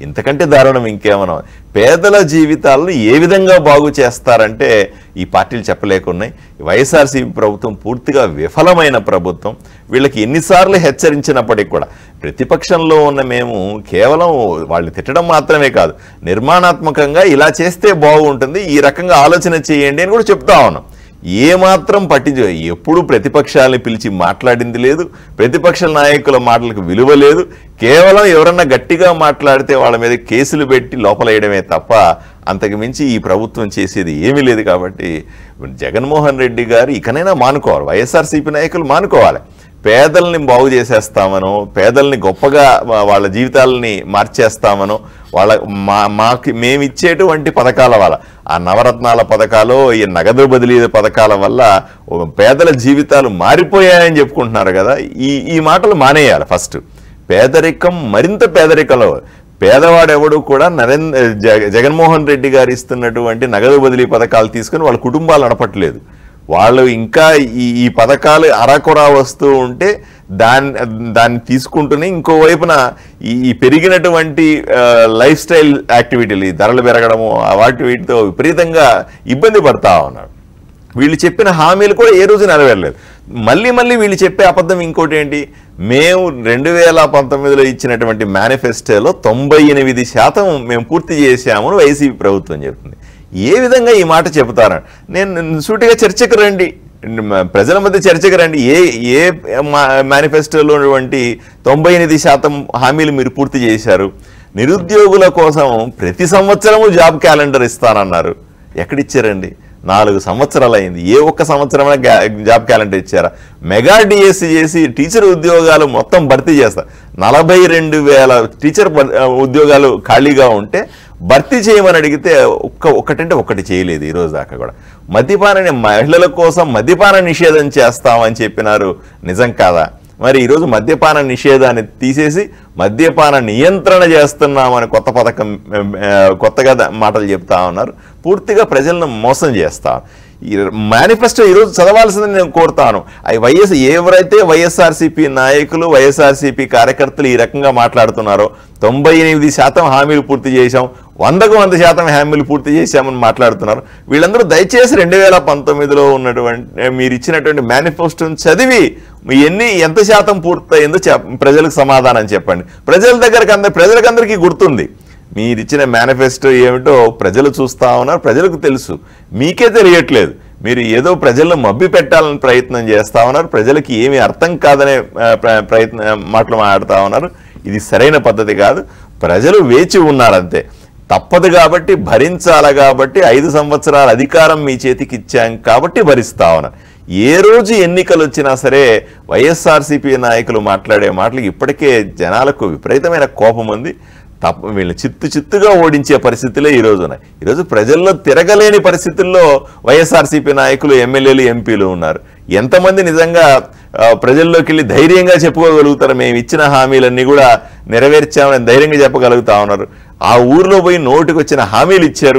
Speaker 4: ఇంతకంటే దారుణం ఇంకేమన్నా పేదల జీవితాలను ఏ విధంగా బాగు చేస్తారంటే ఈ పార్టీలు చెప్పలేకున్నాయి వైఎస్ఆర్సీపీ ప్రభుత్వం పూర్తిగా విఫలమైన ప్రభుత్వం వీళ్ళకి ఎన్నిసార్లు హెచ్చరించినప్పటికీ కూడా ప్రతిపక్షంలో ఉన్న మేము కేవలం వాళ్ళని తిట్టడం మాత్రమే కాదు నిర్మాణాత్మకంగా ఇలా చేస్తే బాగుంటుంది ఈ రకంగా ఆలోచన చేయండి అని కూడా చెప్తా ఉన్నాం ఏమాత్రం పట్టించు ఎప్పుడు ప్రతిపక్షాలని పిలిచి మాట్లాడింది లేదు ప్రతిపక్ష నాయకుల మాటలకు విలువ లేదు కేవలం ఎవరన్నా గట్టిగా మాట్లాడితే వాళ్ళ మీద కేసులు పెట్టి లోపలేయడమే తప్ప అంతకు మించి ఈ ప్రభుత్వం చేసేది ఏమీ లేదు కాబట్టి జగన్మోహన్ రెడ్డి గారు ఇకనైనా మానుకోవాలి వైఎస్ఆర్సీపీ నాయకులు మానుకోవాలి పేదల్ని బాగు చేసేస్తామనో పేదల్ని గొప్పగా వా- వాళ్ళ జీవితాలని మార్చేస్తామనో వాళ్ళ మా మాకి మేము ఇచ్చేటువంటి పథకాల వల్ల ఆ నవరత్నాల పథకాలు ఈ నగదు బదిలీ పథకాల వల్ల ఓ పేదల జీవితాలు మారిపోయాయని చెప్పుకుంటున్నారు కదా ఈ ఈ మాటలు మానేయాలి ఫస్ట్ పేదరికం మరింత పేదరికంలో పేదవాడెవడు కూడా నరేంద్ర జగ- జగన్మోహన్ రెడ్డి గారు ఇస్తున్నటువంటి నగదు బదిలీ పథకాలు తీసుకుని వాళ్ళ కుటుంబాలు నడపట్లేదు వాళ్ళు ఇంకా ఈ ఈ పథకాలు అరాకొరా వస్తూ ఉంటే దాన్ని దాన్ని తీసుకుంటూనే ఇంకో వైపున ఈ ఈ పెరిగినటువంటి ఆ, లైఫ్ స్టైల్ యాక్టివిటీలు ఈ ధరలు పెరగడము ఆ వాటి వీటితో విపరీతంగా ఇబ్బంది పడతా ఉన్నారు వీళ్ళు చెప్పిన హామీలు కూడా ఏ రోజు నెరవేరలేదు మళ్ళీ మళ్ళీ వీళ్ళు చెప్పే అబద్ధం ఇంకోటి ఏంటి మేము రెండు వేల పంతొమ్మిదిలో ఇచ్చినటువంటి మేనిఫెస్టోలో తొంభై ఎనిమిది శాతం మేము పూర్తి చేశాము అని వైసీపీ ప్రభుత్వం చెప్తుంది ఏ విధంగా ఈ మాట చెబుతారు నేను సూటిగా చర్చకు రండి ప్రజల మధ్య చర్చకు రండి ఏ ఏ మేనిఫెస్టోలో ఉన్నటువంటి తొంభై ఎనిమిది శాతం హామీలు మీరు పూర్తి చేశారు నిరుద్యోగుల కోసం ప్రతి సంవత్సరము జాబ్ క్యాలెండర్ ఇస్తానన్నారు ఎక్కడిచ్చారండి నాలుగు సంవత్సరాలు అయింది ఏ ఒక్క సంవత్సరమైనా గ్యా- జాబ్ క్యాలెండర్ ఇచ్చారా మెగా డిఎస్సి చేసి టీచర్ ఉద్యోగాలు మొత్తం భర్తీ చేస్తారు నలభై రెండు వేల టీచర్ బ- ఉద్యోగాలు ఖాళీగా ఉంటే భర్తీ చేయమని అడిగితే ఒక్క ఒక్కటంటే ఒక్కటి చేయలేదు ఈ రోజు దాకా కూడా మద్యపాన మహిళల కోసం మద్యపాన నిషేధం చేస్తామని చెప్పినారు నిజం కాదా మరి ఈరోజు మద్యపాన నిషేధాన్ని తీసేసి మద్యపాన నియంత్రణ చేస్తున్నామని కొత్త పథకం ఆ, కొత్తగా ద- మాటలు చెప్తా ఉన్నారు పూర్తిగా ప్రజలను మోసం చేస్తా ఈ మేనిఫెస్టో ఈరోజు చదవాల్సింది నేను కోరుతాను అవి వైఎస్ ఎవరైతే వైఎస్ఆర్సీపీ నాయకులు వైఎస్ఆర్సీపీ కార్యకర్తలు ఈ రకంగా మాట్లాడుతున్నారో తొంభై ఎనిమిది శాతం హామీలు పూర్తి చేశాం వందకు వంద శాతం హామీలు పూర్తి చేశామని మాట్లాడుతున్నారు వీళ్ళందరూ దయచేసి రెండు వేల పంతొమ్మిదిలో ఉన్నటువంటి మీరు ఇచ్చినటువంటి మేనిఫెస్టోని చదివి మీ ఎన్ని ఎంత శాతం పూర్తయిందో చెప్ ప్రజలకు సమాధానం చెప్పండి ప్రజల దగ్గరకు అందరి ప్రజలకందరికీ గుర్తుంది మీరు ఇచ్చిన మేనిఫెస్టో ఏమిటో ప్రజలు చూస్తా ఉన్నారు ప్రజలకు తెలుసు మీకే తెలియట్లేదు మీరు ఏదో ప్రజలను మబ్బి పెట్టాలని ప్రయత్నం చేస్తా ఉన్నారు ప్రజలకి ఏమీ అర్థం కాదనే ఆ, ప్ర- ప్రయత్న మాటలు మాట్లాడుతూ ఉన్నారు ఇది సరైన పద్ధతి కాదు ప్రజలు వేచి ఉన్నారు అంతే తప్పదు కాబట్టి భరించాలి కాబట్టి ఐదు సంవత్సరాల అధికారం మీ చేతికి ఇచ్చాం కాబట్టి భరిస్తా ఉన్నారు ఏ రోజు ఎన్నికలు వచ్చినా సరే వైఎస్ఆర్సీపీ నాయకులు మాట్లాడే మాటలకు ఇప్పటికే జనాలకు విపరీతమైన కోపం ఉంది తప్ప వీళ్ళని చిత్తు చిత్తుగా ఓడించే పరిస్థితులే ఈరోజు ఉన్నాయి ఈరోజు ప్రజల్లో తిరగలేని పరిస్థితుల్లో వైఎస్ఆర్సీపీ నాయకులు ఎమ్మెల్యేలు ఎంపీలు ఉన్నారు ఎంతమంది నిజంగా ఆ, ప్రజల్లోకి వెళ్ళి ధైర్యంగా చెప్పుకోగలుగుతారు మేము ఇచ్చిన హామీలన్నీ కూడా నెరవేర్చామని ధైర్యంగా చెప్పగలుగుతా ఉన్నారు ఆ ఊర్లో పోయి నోటికి వచ్చిన హామీలు ఇచ్చారు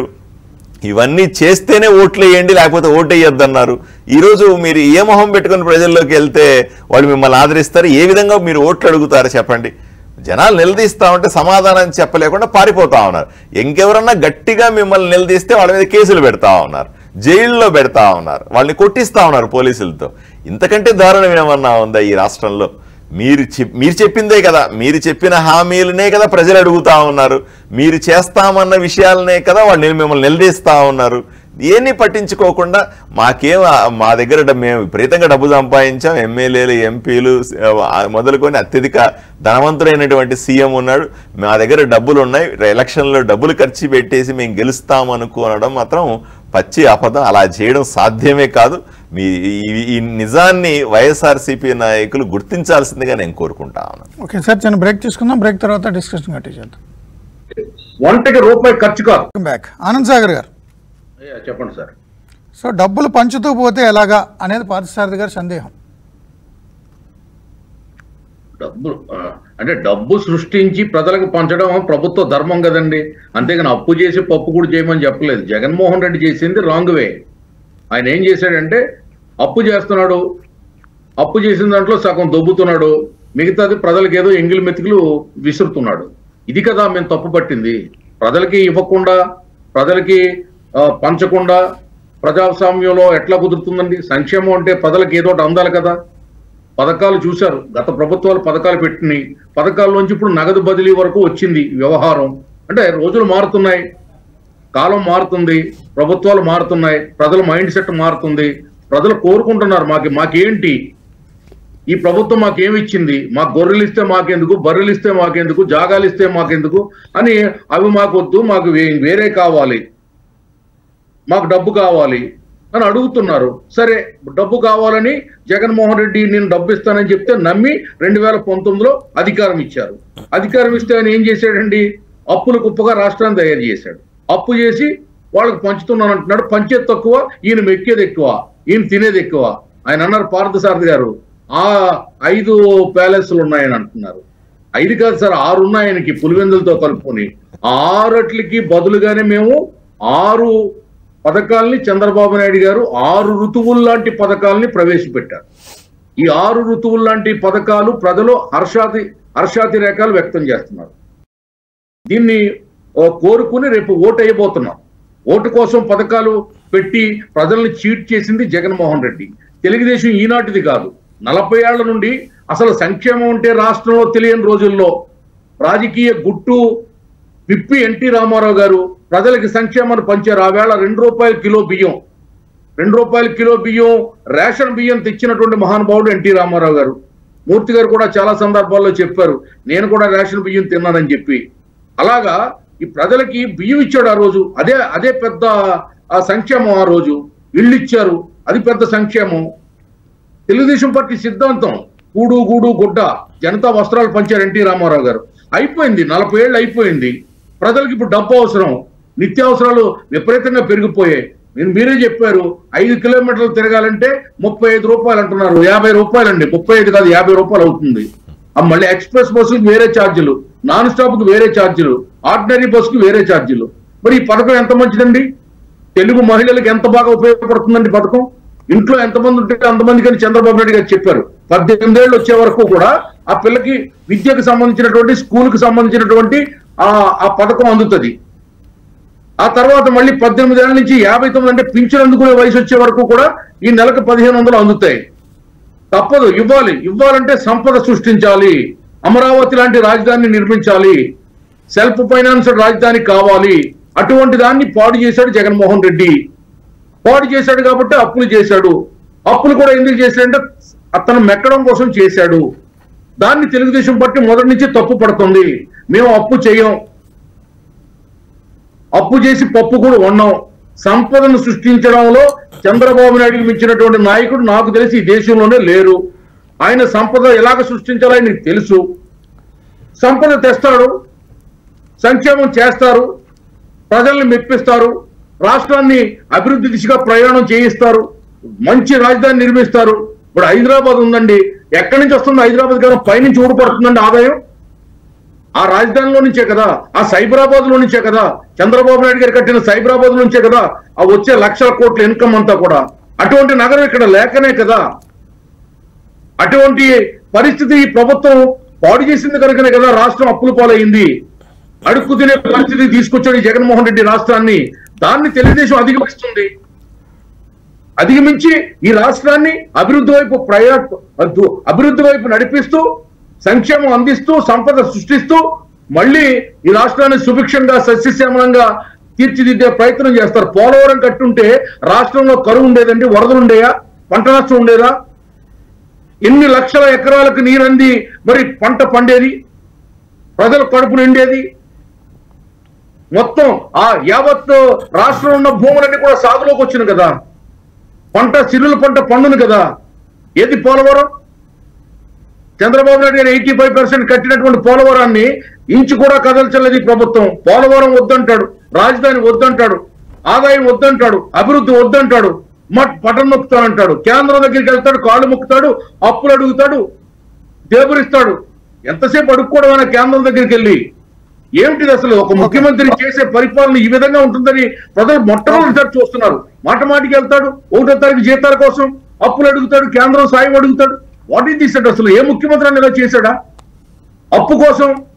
Speaker 4: ఇవన్నీ చేస్తేనే ఓట్లు వేయండి లేకపోతే ఓటు వేయొద్దన్నారు ఈరోజు మీరు ఏ మొహం పెట్టుకొని ప్రజల్లోకి వెళ్తే వాళ్ళు మిమ్మల్ని ఆదరిస్తారు ఏ విధంగా మీరు ఓట్లు అడుగుతారు చెప్పండి జనాలు నిలదీస్తా ఉంటే సమాధానం చెప్పలేకుండా పారిపోతా ఉన్నారు ఇంకెవరన్నా గట్టిగా మిమ్మల్ని నిలదీస్తే వాళ్ళ మీద కేసులు పెడతా ఉన్నారు జైల్లో పెడతా ఉన్నారు వాళ్ళని కొట్టిస్తా ఉన్నారు పోలీసులతో ఇంతకంటే దారుణం ఏమన్నా ఉందా ఈ రాష్ట్రంలో మీరు చెప్- మీరు చెప్పిందే కదా మీరు చెప్పిన హామీలనే కదా ప్రజలు అడుగుతా ఉన్నారు మీరు చేస్తామన్న విషయాలనే కదా వాళ్ళు మిమ్మల్ని నిలదీస్తా ఉన్నారు ఏన్ని పట్టించుకోకుండా మాకేం ఆ- మా దగ్గర డబ్బు- మేము విపరీతంగా డబ్బు సంపాదించాం ఎమ్మెల్యేలు ఎంపీలు ఆ, మొదలుకొని అత్యధిక ధనవంతుడైనటువంటి సీఎం ఉన్నాడు మా దగ్గర డబ్బులు ఉన్నాయి ఎలక్షన్లో డబ్బులు ఖర్చు పెట్టేసి మేము గెలుస్తాం అనుకోనడం మాత్రం పచ్చి అబద్ధం అలా చేయడం సాధ్యమే కాదు మీ ఈ- ఈ నిజాన్ని వైఎస్ఆర్సీపీ నాయకులు గుర్తించాల్సిందిగా నేను కోరుకుంటా ఉన్నాను
Speaker 1: ఓకే సార్ చిన్న బ్రేక్ తీసుకుందాం బ్రేక్ తర్వాత డిస్కషన్ గట్టి చేద్దాం
Speaker 2: వంటకి రూపాయి ఖర్చు కాదు
Speaker 1: బ్యాక్ ఆనంద్ సాగర్ గారు
Speaker 2: అయ్యా, చెప్పండి సార్
Speaker 1: సో డబ్బులు పంచుతూ పోతే ఎలాగా అనేది పార్థసారథి గారి సందేహం
Speaker 2: డబ్బు ఆ, అంటే డబ్బు సృష్టించి ప్రజలకు పంచడం ప్రభుత్వ ధర్మం కదండి అంతేగాని అప్పు చేసి పప్పు కూడా చేయమని చెప్పలేదు జగన్మోహన్ రెడ్డి చేసింది రాంగ్ వే ఆయన ఏం చేశాడంటే అప్పు చేస్తున్నాడు అప్పు చేసిన దాంట్లో సగం దొబ్బుతున్నాడు మిగతాది ప్రజలకు ఏదో ఎంగిలి మెతుకులు విసురుతున్నాడు ఇది కదా మేము తప్పు పట్టింది ప్రజలకి ఇవ్వకుండా ప్రజలకి ఆ, పంచకుండా ప్రజాస్వామ్యంలో ఎట్లా కుదురుతుందండి సంక్షేమం అంటే ప్రజలకు ఏదో ఒకటి అందాలి కదా పథకాలు చూశారు గత ప్రభుత్వాలు పథకాలు పెట్టినాయి పథకాల్లోంచి ఇప్పుడు నగదు బదిలీ వరకు వచ్చింది వ్యవహారం అంటే రోజులు మారుతున్నాయి కాలం మారుతుంది ప్రభుత్వాలు మారుతున్నాయి ప్రజల మైండ్ సెట్ మారుతుంది ప్రజలు కోరుకుంటున్నారు మాకు మాకేంటి ఈ ప్రభుత్వం మాకేమి ఇచ్చింది మాకు గొర్రెలు ఇస్తే మాకెందుకు బర్రెలు ఇస్తే మాకెందుకు జాగాలు ఇస్తే మాకెందుకు అని అవి మాకు వద్దు మాకు వే- వేరే కావాలి మాకు డబ్బు కావాలి అని అడుగుతున్నారు సరే డబ్బు కావాలని జగన్మోహన్ రెడ్డి నేను డబ్బు ఇస్తానని చెప్తే నమ్మి రెండు వేల పంతొమ్మిదిలో అధికారం ఇచ్చారు అధికారం ఇస్తే ఆయన ఏం చేశాడండి అప్పులు కుప్పగా రాష్ట్రాన్ని తయారు చేశాడు అప్పు చేసి వాళ్ళకి పంచుతున్నాను అంటున్నాడు పంచేది తక్కువ ఈయన మెక్కేది ఎక్కువ ఈయన తినేది ఎక్కువ ఆయన అన్నారు పార్థసారథి గారు ఆ ఐదు ప్యాలెస్లు ఉన్నాయని అంటున్నారు ఐదు కాదు సార్ ఆరు ఉన్నాయి ఆయనకి పులివెందులతో కలుపుకొని ఆ ఆరట్లకి బదులుగానే మేము ఆరు పథకాల్ని చంద్రబాబు నాయుడు గారు ఆరు ఋతువుల లాంటి పథకాల్ని ప్రవేశపెట్టారు ఈ ఆరు ఋతువుల లాంటి పథకాలు ప్రజలు హర్షాతి హర్షాతిరేకాలు వ్యక్తం చేస్తున్నారు దీన్ని ఆ, కోరుకుని రేపు ఓటు వేయబోతున్నాం ఓటు కోసం పథకాలు పెట్టి ప్రజల్ని చీట్ చేసింది జగన్మోహన్ రెడ్డి తెలుగుదేశం ఈనాటిది కాదు నలభై ఏళ్ల నుండి అసలు సంక్షేమం అంటే రాష్ట్రంలో తెలియని రోజుల్లో రాజకీయ గుట్టు విప్పి ఎన్టీ రామారావు గారు ప్రజలకి సంక్షేమాన్ని పంచారు ఆ వేళ రెండు రూపాయల కిలో బియ్యం రెండు రూపాయల కిలో బియ్యం రేషన్ బియ్యం తెచ్చినటువంటి మహానుభావుడు ఎన్టీ రామారావు గారు మూర్తి గారు కూడా చాలా సందర్భాల్లో చెప్పారు నేను కూడా రేషన్ బియ్యం తిన్నానని చెప్పి అలాగా ఈ ప్రజలకి బియ్యం ఇచ్చాడు ఆ రోజు అదే అదే పెద్ద ఆ సంక్షేమం ఆ రోజు ఇళ్ళు ఇచ్చారు అది పెద్ద సంక్షేమం తెలుగుదేశం పార్టీ సిద్ధాంతం కూడు గూడు గుడ్డ జనతా వస్త్రాలు పంచారు ఎన్టీ రామారావు గారు అయిపోయింది నలభై ఏళ్ళు అయిపోయింది ప్రజలకు ఇప్పుడు డబ్బు అవసరం నిత్యావసరాలు విపరీతంగా పెరిగిపోయాయి నేను మీరే చెప్పారు ఐదు కిలోమీటర్లు తిరగాలంటే ముప్పై ఐదు రూపాయలు అంటున్నారు యాభై రూపాయలు అండి ముప్పై ఐదు కాదు యాభై రూపాయలు అవుతుంది ఆ మళ్ళీ ఎక్స్ప్రెస్ బస్సులకు వేరే ఛార్జీలు నాన్ స్టాప్ కు వేరే ఛార్జీలు ఆర్డినరీ బస్సుకు వేరే ఛార్జీలు మరి ఈ పథకం ఎంత మంచిదండి తెలుగు మహిళలకు ఎంత బాగా ఉపయోగపడుతుందండి పథకం ఇంట్లో ఎంతమంది ఉంటే అంతమందికి అని చంద్రబాబు నాయుడు గారు చెప్పారు పద్దెనిమిది ఏళ్ళు వచ్చే వరకు కూడా ఆ పిల్లకి విద్యకు సంబంధించినటువంటి స్కూల్ కు సంబంధించినటువంటి ఆ ఆ పథకం అందుతుంది ఆ తర్వాత మళ్ళీ పద్దెనిమిది ఏళ్ళ నుంచి యాభై తొమ్మిది అంటే పింఛన్ అందుకునే వయసు వచ్చే వరకు కూడా ఈ నెలకు పదిహేను వందలు అందుతాయి తప్పదు ఇవ్వాలి ఇవ్వాలంటే సంపద సృష్టించాలి అమరావతి లాంటి రాజధానిని నిర్మించాలి సెల్ఫ్ ఫైనాన్స్డ్ రాజధాని కావాలి అటువంటి దాన్ని పాడు చేశాడు జగన్మోహన్ రెడ్డి పాడు చేశాడు కాబట్టి అప్పులు చేశాడు అప్పులు కూడా ఎందుకు చేశాడంటే అతను మెక్కడం కోసం చేశాడు దాన్ని తెలుగుదేశం పార్టీ మొదటి నుంచి తప్పు పడుతుంది మేము అప్పు చేయం అప్పు చేసి పప్పు కూడా ఉన్నాం సంపదను సృష్టించడంలో చంద్రబాబు నాయుడుకి మించినటువంటి నాయకుడు నాకు తెలిసి ఈ దేశంలోనే లేరు ఆయన సంపద ఎలాగ సృష్టించాలో ఆయనకి తెలుసు సంపద తెస్తాడు సంక్షేమం చేస్తారు ప్రజల్ని మెప్పిస్తారు రాష్ట్రాన్ని అభివృద్ధి దిశగా ప్రయాణం చేయిస్తారు మంచి రాజధాని నిర్మిస్తారు ఇప్పుడు హైదరాబాద్ ఉందండి ఎక్కడి నుంచి వస్తుంది హైదరాబాద్ గారు పైనుంచి ఊడిపడుతుందండి ఆదాయం ఆ రాజధానిలో నుంచే కదా ఆ సైబరాబాద్ లో నుంచే కదా చంద్రబాబు నాయుడు గారు కట్టిన సైబరాబాద్ నుంచే కదా ఆ వచ్చే లక్షల కోట్ల ఇన్కమ్ అంతా కూడా అటువంటి నగరం ఇక్కడ లేకనే కదా అటువంటి పరిస్థితి ఈ ప్రభుత్వం పాడు చేసింది కనుకనే కదా రాష్ట్రం అప్పుల పాలైంది అడుక్కు తినే పరిస్థితి తీసుకొచ్చాడు ఈ జగన్మోహన్ రెడ్డి రాష్ట్రాన్ని దాన్ని తెలుగుదేశం అధిగమిస్తుంది అధిగమించి ఈ రాష్ట్రాన్ని అభివృద్ధి వైపు ప్రయా అద్దు- అభివృద్ధి వైపు నడిపిస్తూ సంక్షేమం అందిస్తూ సంపద సృష్టిస్తూ మళ్ళీ ఈ రాష్ట్రాన్ని సుభిక్షంగా సస్యశ్యామలంగా తీర్చిదిద్దే ప్రయత్నం చేస్తారు పోలవరం కట్టుంటే రాష్ట్రంలో కరువు ఉండేదండి వరదలు ఉండేయా పంట నష్టం ఉండేదా ఎన్ని లక్షల ఎకరాలకు నీరంది మరి పంట పండేది ప్రజల కడుపు నిండేది మొత్తం ఆ యావత్ రాష్ట్రంలో ఉన్న భూములన్నీ కూడా సాగులోకి వచ్చిన కదా పంట సిరుల పంట పండును కదా ఏది పోలవరం చంద్రబాబు నాయుడు గారు ఎయిటీ ఫైవ్ పర్సెంట్ కట్టినటువంటి పోలవరాన్ని ఇంచు కూడా కదల్చలేదు ఈ ప్రభుత్వం పోలవరం వద్దంటాడు రాజధాని వద్దంటాడు ఆదాయం వద్దంటాడు అభివృద్ధి వద్దంటాడు మట్ పటం నొక్కుతానంటాడు కేంద్రం దగ్గరికి వెళ్తాడు కాళ్ళు మొక్కుతాడు అప్పులు అడుగుతాడు దేబురిస్తాడు ఎంతసేపు అడుక్కోవడమైనా కేంద్రం దగ్గరికి వెళ్ళి ఏమిటిది అసలు ఒక ముఖ్యమంత్రి చేసే పరిపాలన ఈ విధంగా ఉంటుందని ప్రజలు మొట్టమొదటిసారి చూస్తున్నారు మాట మాటికి వెళ్తాడు ఒకటో తారీఖు జీతాల కోసం అప్పులు అడుగుతాడు కేంద్రం సాయం అడుగుతాడు వాట్ ఈస్ దిస్ అసలు ఏ ముఖ్యమంత్రి అని ఇలా చేశాడా అప్పు కోసం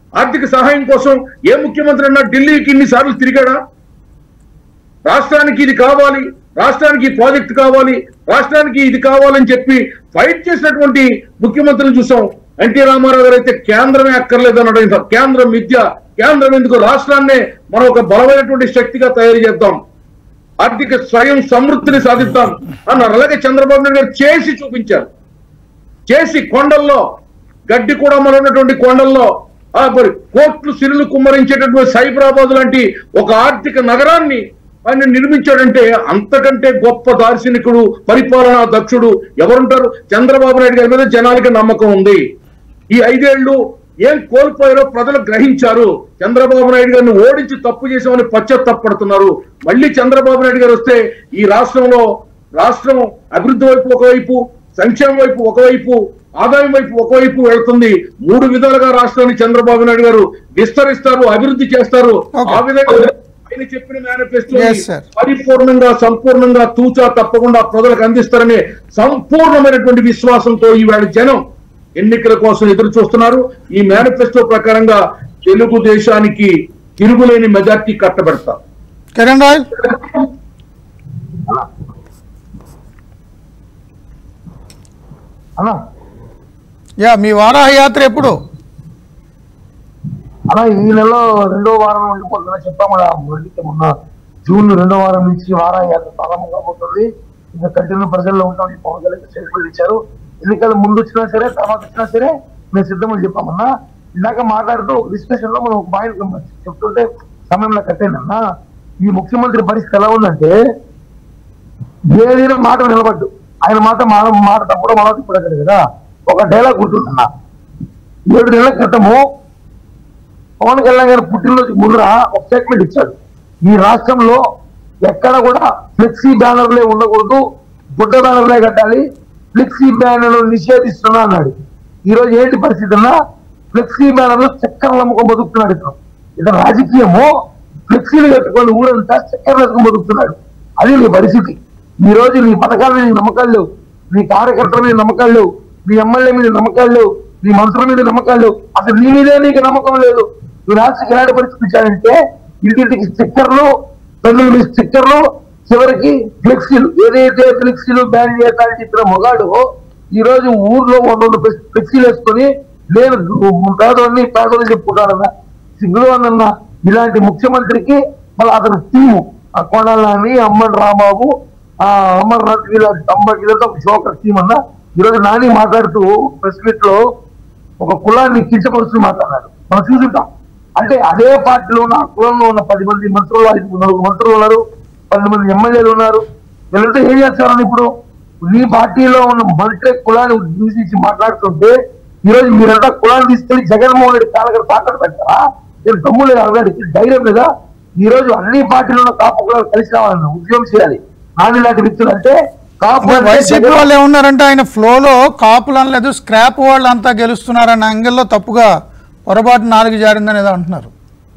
Speaker 2: ఆర్థిక సహాయం కోసం ఏ ముఖ్యమంత్రి అన్నా ఢిల్లీకి ఇన్నిసార్లు తిరిగాడా రాష్ట్రానికి ఇది కావాలి రాష్ట్రానికి ఈ ప్రాజెక్ట్ కావాలి రాష్ట్రానికి ఇది కావాలని చెప్పి ఫైట్ చేసినటువంటి ముఖ్యమంత్రిని చూసాం ఎన్టీ రామారావు గారు అయితే కేంద్రమే అక్కర్లేదు అన్నాడు కేంద్రం విద్య కేంద్రం ఎందుకు రాష్ట్రాన్నే మనం ఒక బలమైనటువంటి శక్తిగా తయారు చేద్దాం ఆర్థిక స్వయం సమృద్ధిని సాధిద్దాం అన్నారు అలాగే చంద్రబాబు నాయుడు గారు చేసి చూపించారు చేసి కొండల్లో గడ్డి కూడా ఉన్నటువంటి కొండల్లో ఆ మరి కోట్లు సిరులు కుమ్మరించేటటువంటి సైబరాబాద్ లాంటి ఒక ఆర్థిక నగరాన్ని ఆయన నిర్మించాడంటే అంతకంటే గొప్ప దార్శనికుడు పరిపాలనా దక్షుడు ఎవరుంటారు చంద్రబాబు నాయుడు గారి మీద జనాలకి నమ్మకం ఉంది ఈ ఐదేళ్లు ఏం కోల్పోయారో ప్రజలు గ్రహించారు చంద్రబాబు నాయుడు గారిని ఓడించి తప్పు చేసామని పశ్చాత్తపడుతున్నారు మళ్ళీ చంద్రబాబు నాయుడు గారు వస్తే ఈ రాష్ట్రంలో రాష్ట్రం అభివృద్ధి వైపు ఒకవైపు సంక్షేమం వైపు ఒకవైపు ఆదాయం వైపు ఒకవైపు వెళ్తుంది మూడు విధాలుగా రాష్ట్రాన్ని చంద్రబాబు నాయుడు గారు విస్తరిస్తారు అభివృద్ధి చేస్తారు
Speaker 1: Okay.
Speaker 2: ఆ విధంగా ఆయన చెప్పిన మేనిఫెస్టో
Speaker 1: Yes, sir.
Speaker 2: పరిపూర్ణంగా సంపూర్ణంగా తూచా తప్పకుండా ప్రజలకు అందిస్తారనే సంపూర్ణమైనటువంటి విశ్వాసంతో ఈవేళ జనం ఎన్నికల కోసం ఎదురు చూస్తున్నారు ఈ మేనిఫెస్టో ప్రకారంగా తెలుగుదేశానికి తిరుగులేని మెజార్టీ కట్టబెడతారు
Speaker 1: కిరణ్ రాయల్
Speaker 3: అన్నా
Speaker 1: యా మీ వారాహ యాత్ర ఎప్పుడు
Speaker 3: అలా ఈ నెలలో రెండో వారం ఉండిపోతుందని చెప్పాము కదా మొదటికి మొన్న జూన్ రెండో వారం నుంచి వారం యాత్ర ప్రారంభం కాబోతుంది ఇంకా కంటిన్యూ ప్రజల్లో ఉంటాం పవన్ కళ్యాణ్ స్టేట్మెంట్ ఇచ్చారు ఎన్నికలు ముందు వచ్చినా సరే తర్వాత వచ్చినా సరే మేము సిద్ధమని చెప్పామన్నా ఇందాక మాట్లాడుతూ డిస్కషన్ లో మనం ఒక పాయింట్ చెప్తుంటే సమయంలో కట్టేనన్నా ఈ ముఖ్యమంత్రి పరిస్థితి ఎలా ఉందంటే ఏదైనా మాట నిలబడ్డు ఆయన మాట మాట మాట తప్పుడు మాట ఇప్పుడు కదా ఒక డైలాగ్ గుర్తుంటున్నా ఏడు నెలల క్రితము పవన్ కళ్యాణ్ గారి పుట్టినరోజు ముందర ఒక స్టేట్మెంట్ ఇచ్చాడు ఈ రాష్ట్రంలో ఎక్కడ కూడా ఫ్లెక్సీ బ్యానర్లే ఉండకూడదు గుడ్డ బ్యానర్లే కట్టాలి ఫ్లెక్సీ బ్యానర్లు నిషేధిస్తున్నా అన్నాడు ఈ రోజు ఏంటి పరిస్థితి అన్నా ఫ్లెక్సీ బ్యానర్లు చక్కెర నమ్మకం బతుకుతున్నాడు ఇతను ఇతను రాజకీయము ఫ్లెక్సీలు కట్టుకొని ఊరంతా చక్కెర నమ్మకం బతుకుతున్నాడు అది నీ పరిస్థితి ఈ రోజు నీ పథకాల మీద నమ్మకాలు లేవు నీ కార్యకర్తల మీద నమ్మకాలు లేవు నీ ఎమ్మెల్యే మీద నమ్మకాలు లేవు నీ మంత్రుల మీద నమ్మకాలు లేవు అసలు నీ మీదే నీకు నమ్మకం లేదు నువ్వు రాష్ట్రకి ఎలాంటి పరిస్థితి ఇచ్చాడంటే ఇంటింటికి స్టిక్కర్లు తల్లి మీద స్టిక్కర్లు చివరికి ఫ్లెక్సీలు ఏదైతే ఫ్లెక్సీలు బ్యాన్ చేయాలని చెప్పిన మొగాడు ఈ రోజు ఊర్లో వంద వంద ఫ్లెక్సీలు వేసుకొని నేను పేదవాడిని పేదలు చెప్పుకుంటానన్నా సిగ్గులు అన్న ఇలాంటి ముఖ్యమంత్రికి మళ్ళీ అతని టీము ఆ కొడాలని అమ్మన్ రాంబాబు ఆ అమర్నాథ్ వీళ్ళ అమ్మ వీళ్ళతో ఒక జోకర్ టీం అన్న ఈరోజు నాని మాట్లాడుతూ ప్రెస్ మీట్ లో ఒక కులాన్ని కించపరుస్తూ మాట్లాడారు మనం చూసుంటాం అంటే అదే పార్టీలో ఉన్న ఆ కులంలో ఉన్న పది మంది మంత్రులు ఐదు నలుగురు మంత్రులు ఉన్నారు పది మంది ఎమ్మెల్యేలు ఉన్నారు వీళ్ళంతా ఏం చేస్తారని ఇప్పుడు నీ పార్టీలో ఉన్న మంత్రి కులాన్ని దూషించి మాట్లాడుతుంటే ఈ రోజు మీరంతా కులాన్ని తీసుకెళ్లి జగన్మోహన్ రెడ్డి కాలగడ తాకట్టు పెట్టారా నేను దమ్ము లేదు అడగడానికి ధైర్యం లేదా ఈ రోజు అన్ని పార్టీలో ఉన్న కాపు కులాలు కలిసి రావాలన్న ఉద్యమం చేయాలి నాని లాంటి వ్యక్తులు అంటే కాపు అంటే
Speaker 1: వైసీపీ
Speaker 3: జగన్-
Speaker 1: వాళ్ళు ఏమన్నారంటే ఆయన ఫ్లోలో కాపులు అనలేదు స్క్రాప్ వాళ్ళు అంతా గెలుస్తున్నారన్న యాంగిల్లో తప్పుగా పొరపాటు నాలుగు జారిందని ఏదో అంటున్నారు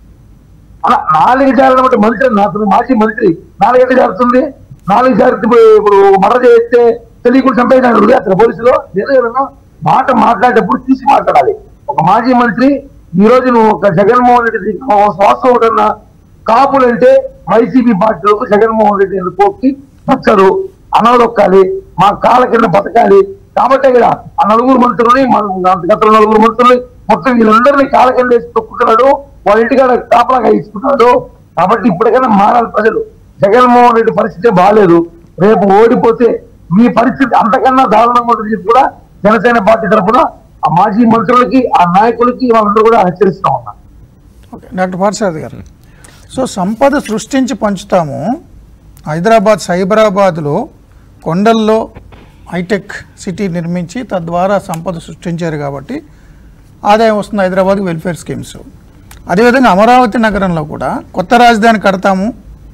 Speaker 3: అలా నాలుగు జారిన బట్టి మంత్రి అతను మాజీ మంత్రి నాలుగంటే జారుతుంది నాలుగు జారి ఇప్పుడు మర్ర చేస్తే తెలియకుండా చంపేసినాడు అతను పోలీసులు లేదు కదన్నా మాట మాట్లాడేటప్పుడు తీసి మాట్లాడాలి ఒక మాజీ మంత్రి ఈ రోజు నువ్వు ఒక జగన్మోహన్ రెడ్డి ఒక శ్వాస ఒకటన్నా కాపులంటే వైసీపీ పార్టీలకు జగన్మోహన్ రెడ్డి పోకి నచ్చరు అనవదొక్కాలి మా కాళ్ళ కింద బతకాలి కాబట్టే కదా ఆ నలుగురు మంత్రులని మన గత నలుగురు మంత్రులని మొత్తం వీళ్ళందరినీ కాళ్ళ కింద వేసి తొక్కుతున్నాడు వాళ్ళ ఇంటికాడ కాపలాగా ఇచ్చుకున్నాడు కాబట్టి ఇప్పటికైనా మారాలి ప్రజలు జగన్మోహన్ రెడ్డి పరిస్థితి బాగాలేదు రేపు ఓడిపోతే మీ పరిస్థితి అంతకన్నా దారుణంగా ఉంటుంది చెప్పి కూడా జనసేన పార్టీ తరఫున ఆ మాజీ మంత్రులకి ఆ నాయకులకి వాళ్ళందరూ కూడా హెచ్చరిస్తా ఉన్నారు
Speaker 1: ఓకే డాక్టర్ పార్సారథి గారు సో సంపద సృష్టించి పంచుతాము హైదరాబాద్ సైబరాబాద్లో కొండల్లో హైటెక్ సిటీ నిర్మించి తద్వారా సంపద సృష్టించారు కాబట్టి ఆదాయం వస్తుంది హైదరాబాద్కి వెల్ఫేర్ స్కీమ్స్ అదేవిధంగా అమరావతి నగరంలో కూడా కొత్త రాజధాని కడతాము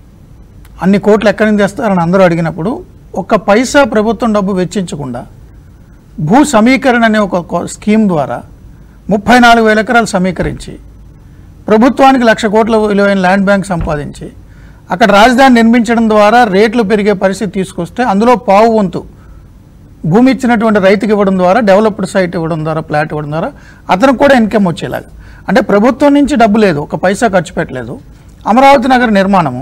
Speaker 1: అన్ని కోట్లు ఎక్కడి నుంచి తెస్తారని అందరూ అడిగినప్పుడు ఒక్క పైసా ప్రభుత్వం డబ్బు వెచ్చించకుండా భూ సమీకరణ అనే ఒక కొ- స్కీమ్ ద్వారా ముప్పై నాలుగు వేల ఎకరాలు సమీకరించి ప్రభుత్వానికి లక్ష కోట్ల విలువైన ల్యాండ్ బ్యాంక్ సంపాదించి అక్కడ రాజధాని నిర్మించడం ద్వారా రేట్లు పెరిగే పరిస్థితి తీసుకొస్తే అందులో పావు వంతు భూమి ఇచ్చినటువంటి రైతుకి ఇవ్వడం ద్వారా డెవలప్డ్ సైట్ ఇవ్వడం ద్వారా ప్లాట్ ఇవ్వడం ద్వారా అతనికి కూడా ఇన్కమ్ వచ్చేలాగా అంటే ప్రభుత్వం నుంచి డబ్బు లేదు ఒక పైసా ఖర్చు పెట్టలేదు అమరావతి నగర నిర్మాణము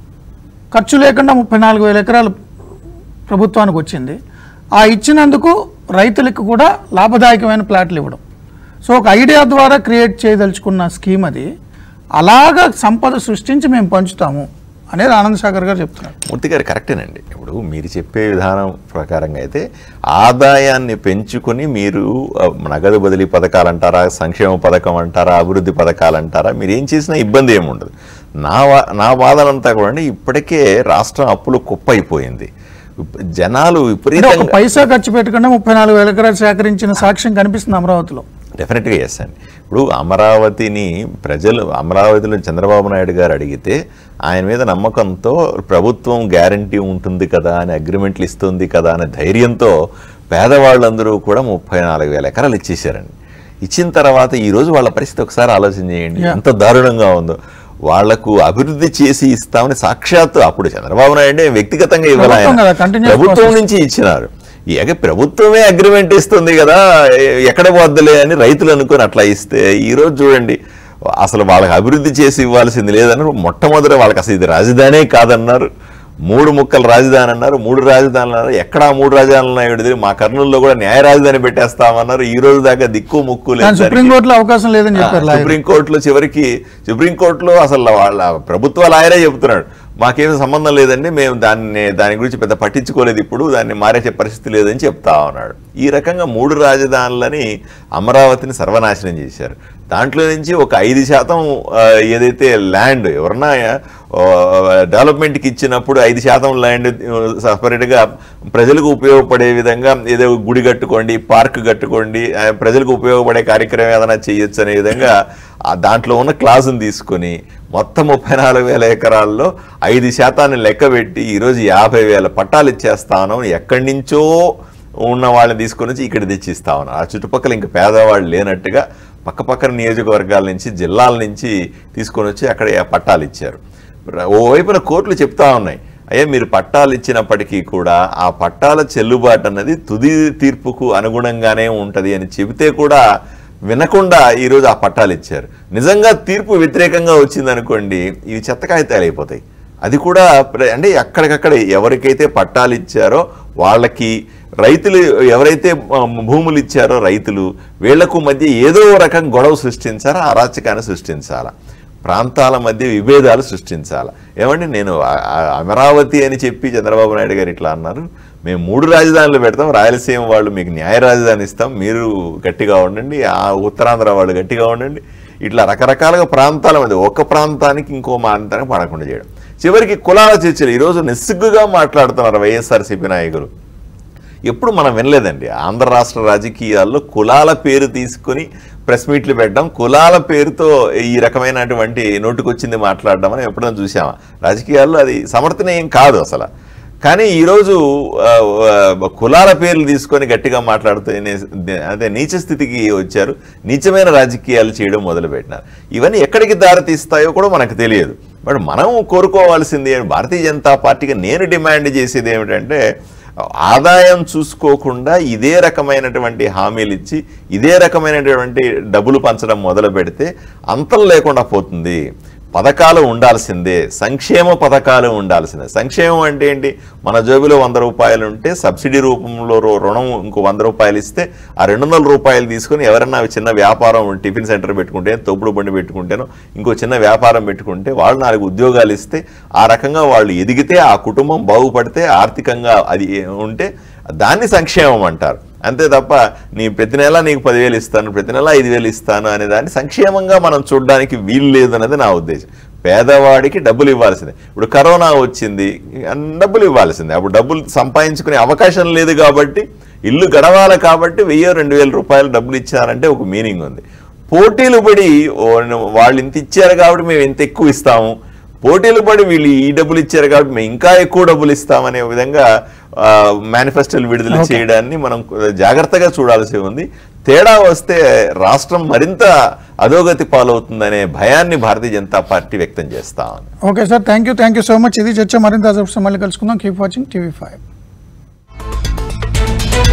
Speaker 1: ఖర్చు లేకుండా ముప్పై నాలుగు వేల ఎకరాలు ప్రభుత్వానికి వచ్చింది ఆ ఇచ్చినందుకు రైతులకు కూడా లాభదాయకమైన ప్లాట్లు ఇవ్వడం సో ఒక ఐడియా ద్వారా క్రియేట్ చేయదలుచుకున్న స్కీమ్ అది అలాగ సంపద సృష్టించి మేము పంచుతాము అనేది ఆనంద్ సాగర్ గారు చెప్తున్నారు
Speaker 4: మూర్తి గారు కరెక్టేనండి ఇప్పుడు మీరు చెప్పే విధానం ప్రకారంగా అయితే ఆదాయాన్ని పెంచుకొని మీరు ఆ, నగదు బదిలీ పథకాలు అంటారా సంక్షేమ పథకం అంటారా అభివృద్ధి పథకాలు అంటారా మీరు ఏం చేసినా ఇబ్బంది ఏమి ఉండదు నా వా నా వాదనంతా కూడా అండి ఇప్పటికే రాష్ట్రం అప్పులు కుప్ప అయిపోయింది జనాలు
Speaker 1: అంటే ఒక
Speaker 4: విపరీతంగా
Speaker 1: పైసా ఖర్చు పెట్టకుండా ముప్పై నాలుగు వేల ఎకరాలు సేకరించిన సాక్ష్యం కనిపిస్తుంది అమరావతిలో
Speaker 4: డెఫినెట్గా ఎస్ అండి ఇప్పుడు అమరావతిని ప్రజలు అమరావతిలో చంద్రబాబు నాయుడు గారు అడిగితే ఆయన మీద నమ్మకంతో ప్రభుత్వం గ్యారంటీ ఉంటుంది కదా అని అగ్రిమెంట్లు ఇస్తుంది కదా అనే ధైర్యంతో పేదవాళ్ళందరూ కూడా ముప్పై నాలుగు వేల ఎకరాలు ఇచ్చేసారండి ఇచ్చిన తర్వాత ఈ రోజు వాళ్ళ పరిస్థితి ఒకసారి ఆలోచన చేయండి
Speaker 1: Yeah.
Speaker 4: ఎంత దారుణంగా ఉందో వాళ్లకు అభివృద్ధి చేసి ఇస్తామని సాక్షాత్తు అప్పుడు చంద్రబాబు నాయుడు వ్యక్తిగతంగా ఇవ్వాలి
Speaker 1: ప్రభుత్వం
Speaker 4: ఆయన.
Speaker 1: కదా, continuous
Speaker 4: ప్రభుత్వం
Speaker 1: process.
Speaker 4: నుంచి ఇచ్చినారు ఇక ప్రభుత్వమే అగ్రిమెంట్ ఇస్తుంది కదా ఎ- ఎక్కడ పోద్దులే అని రైతులు అనుకుని అట్లా ఇస్తే ఈ రోజు చూడండి అసలు వాళ్ళకి అభివృద్ధి చేసి ఇవ్వాల్సింది లేదని మొట్టమొదటి వాళ్ళకి అసలు ఇది రాజధానే కాదన్నారు మూడు ముక్కలు రాజధాని అన్నారు మూడు రాజధానులు అన్నారు ఎక్కడ ఆ మూడు రాజధానులు ఉన్నాయో తెలియదు. మా కర్నూలులో కూడా న్యాయ రాజధాని పెట్టేస్తామన్నారు ఈ రోజు దాకా దిక్కు ముక్కు లేదు
Speaker 1: కానీ
Speaker 4: దానికి.
Speaker 1: సుప్రీంకోర్టులో అవకాశం లేదని చెప్పారు లాయర్.
Speaker 4: సుప్రీంకోర్టులో చివరికి సుప్రీంకోర్టులో అసలు వాళ్ళ ప్రభుత్వ లాయరే చెబుతున్నాడు మాకేమీ సంబంధం లేదండి మేము దాన్ని దాని గురించి పెద్ద పట్టించుకోలేదు ఇప్పుడు దాన్ని మారేసే పరిస్థితి లేదని చెప్తా ఉన్నాడు ఈ రకంగా మూడు రాజధానులని అమరావతిని సర్వనాశనం చేశారు దాంట్లో నుంచి ఒక ఐదు శాతం ఆ, ఏదైతే ల్యాండ్ ఎవరన్నా ఆ, డెవలప్మెంట్కి ఇచ్చినప్పుడు ఐదు శాతం ల్యాండ్ సపరేట్గా ప్రజలకు ఉపయోగపడే విధంగా ఏదో గుడి కట్టుకోండి పార్క్ కట్టుకోండి ఆ, ప్రజలకు ఉపయోగపడే కార్యక్రమం ఏదైనా చేయొచ్చు అనే విధంగా ఆ దాంట్లో ఉన్న క్లాసును తీసుకొని మొత్తం ముప్పై నాలుగు వేల ఎకరాల్లో ఐదు శాతాన్ని లెక్క పెట్టి ఈరోజు యాభై వేల పట్టాలు ఇచ్చేస్తాను ఎక్కడి నుంచో ఉన్న వాళ్ళని తీసుకొని వచ్చి ఇక్కడ తెచ్చిస్తా ఉన్నారు ఆ చుట్టుపక్కల ఇంకా పేదవాళ్ళు లేనట్టుగా పక్కపక్కన నియోజకవర్గాల నుంచి జిల్లాల నుంచి తీసుకొని వచ్చి అక్కడ ఆ పట్టాలు ఇచ్చారు ఓవైపున కోర్టులు చెప్తా ఉన్నాయి అయ్యా మీరు పట్టాలు ఇచ్చినప్పటికీ కూడా ఆ పట్టాల చెల్లుబాటు అన్నది తుది తీర్పుకు అనుగుణంగానే ఉంటుంది అని చెబితే కూడా వినకుండా ఈరోజు ఆ పట్టాలు ఇచ్చారు నిజంగా తీర్పు వ్యతిరేకంగా వచ్చింది అనుకోండి ఇవి చెత్త కాగితాలు అయిపోతాయి అది కూడా ప్ర- అంటే అక్కడికక్కడ ఎవరికైతే పట్టాలు ఇచ్చారో వాళ్ళకి రైతులు ఎవరైతే ఆ, భూములు ఇచ్చారో రైతులు వీళ్లకు మధ్య ఏదో రకం గొడవ సృష్టించారా అరాచకాన్ని సృష్టించాలా ప్రాంతాల మధ్య విభేదాలు సృష్టించాలి ఏమండి నేను ఆ- ఆ- అమరావతి అని చెప్పి చంద్రబాబు నాయుడు గారు ఇట్లా అన్నారు మేము మూడు రాజధానులు పెడతాం రాయలసీమ వాళ్ళు మీకు న్యాయ రాజధాని ఇస్తాం మీరు గట్టిగా ఉండండి ఆ ఉత్తరాంధ్ర వాళ్ళు గట్టిగా ఉండండి ఇట్లా రకరకాలుగా ప్రాంతాల మధ్య ఒక ప్రాంతానికి ఇంకో ప్రాంతానికి పడకుండా చేయడం చివరికి కులాల చర్చలు ఈరోజు నిస్సిగ్గుగా మాట్లాడుతున్నారు వైఎస్ఆర్సీపీ నాయకులు ఎప్పుడు మనం వినలేదండి ఆంధ్ర రాష్ట్ర రాజకీయాల్లో కులాల పేరు తీసుకొని ప్రెస్ మీట్లు పెట్టడం కులాల పేరుతో ఈ రకమైనటువంటి నోటుకొచ్చింది మాట్లాడడం అని ఎప్పుడైనా చూసామా రాజకీయాల్లో అది సమర్థనీయం కాదు అసలు కానీ ఈరోజు ఆ, ఆ, కులాల పేర్లు తీసుకొని గట్టిగా మాట్లాడుతూ నే- అదే నీచ స్థితికి వచ్చారు నీచమైన రాజకీయాలు చేయడం మొదలుపెట్టినారు ఇవన్నీ ఎక్కడికి దారితీస్తాయో కూడా మనకు తెలియదు బట్ మనం కోరుకోవాల్సింది భారతీయ జనతా పార్టీకి నేను డిమాండ్ చేసేది ఏమిటంటే ఆదాయం చూసుకోకుండా ఇదే రకమైనటువంటి హామీలు ఇచ్చి ఇదే రకమైనటువంటి డబ్బులు పంచడం మొదలు పెడితే అంతం లేకుండా పోతుంది పథకాలు ఉండాల్సిందే సంక్షేమ పథకాలు ఉండాల్సిందే సంక్షేమం అంటే ఏంటి మన జోబిలో వంద రూపాయలు ఉంటే సబ్సిడీ రూపంలో రు- రుణం ఇంకో వంద రూపాయలు ఇస్తే ఆ రెండు వందల రూపాయలు తీసుకొని ఎవరన్నా చిన్న వ్యాపారం టిఫిన్ సెంటర్ పెట్టుకుంటే తోపుడు బండి పెట్టుకుంటేనో ఇంకో చిన్న వ్యాపారం పెట్టుకుంటే వాళ్ళు నాలుగు ఉద్యోగాలు ఇస్తే ఆ రకంగా వాళ్ళు ఎదిగితే ఆ కుటుంబం బాగుపడితే ఆర్థికంగా అది ఉంటే దాన్ని సంక్షేమం అంటారు అంతే తప్ప నీ ప్రతి నెల నీకు పదివేలు ఇస్తాను ప్రతి నెల ఐదు వేలు ఇస్తాను అనే దాన్ని సంక్షేమంగా మనం చూడడానికి వీలు లేదు అనేది నా ఉద్దేశం పేదవాడికి డబ్బులు ఇవ్వాల్సిందే ఇప్పుడు కరోనా వచ్చింది డబ్బులు ఇవ్వాల్సిందే అప్పుడు డబ్బులు సంపాదించుకునే అవకాశం లేదు కాబట్టి ఇల్లు గడవాలి కాబట్టి వెయ్యి రెండు వేల రూపాయలు డబ్బులు ఇచ్చారంటే ఒక మీనింగ్ ఉంది పోటీలు పడి ఓ, వాళ్ళు ఇంత ఇచ్చారు కాబట్టి మేము ఇంత ఎక్కువ ఇస్తాము పోటీలు పడి వీళ్ళు ఈ డబ్బులు ఇచ్చారు కాబట్టి మేము ఇంకా ఎక్కువ డబ్బులు ఇస్తామనే విధంగా మేనిఫెస్టోలు విడుదల
Speaker 1: Okay.
Speaker 4: చేయడాన్ని మనం జాగ్రత్తగా చూడాల్సి ఉంది తేడా వస్తే రాష్ట్రం మరింత అధోగతి పాలవుతుందనే భయాన్ని భారతీయ జనతా పార్టీ వ్యక్తం చేస్తా ఉంది
Speaker 1: okay sir thank you thank you so much ఇది చర్చ మరింత మళ్ళీ కలుసుకుందాం కీప్ వాచింగ్ టీవీ ఫైవ్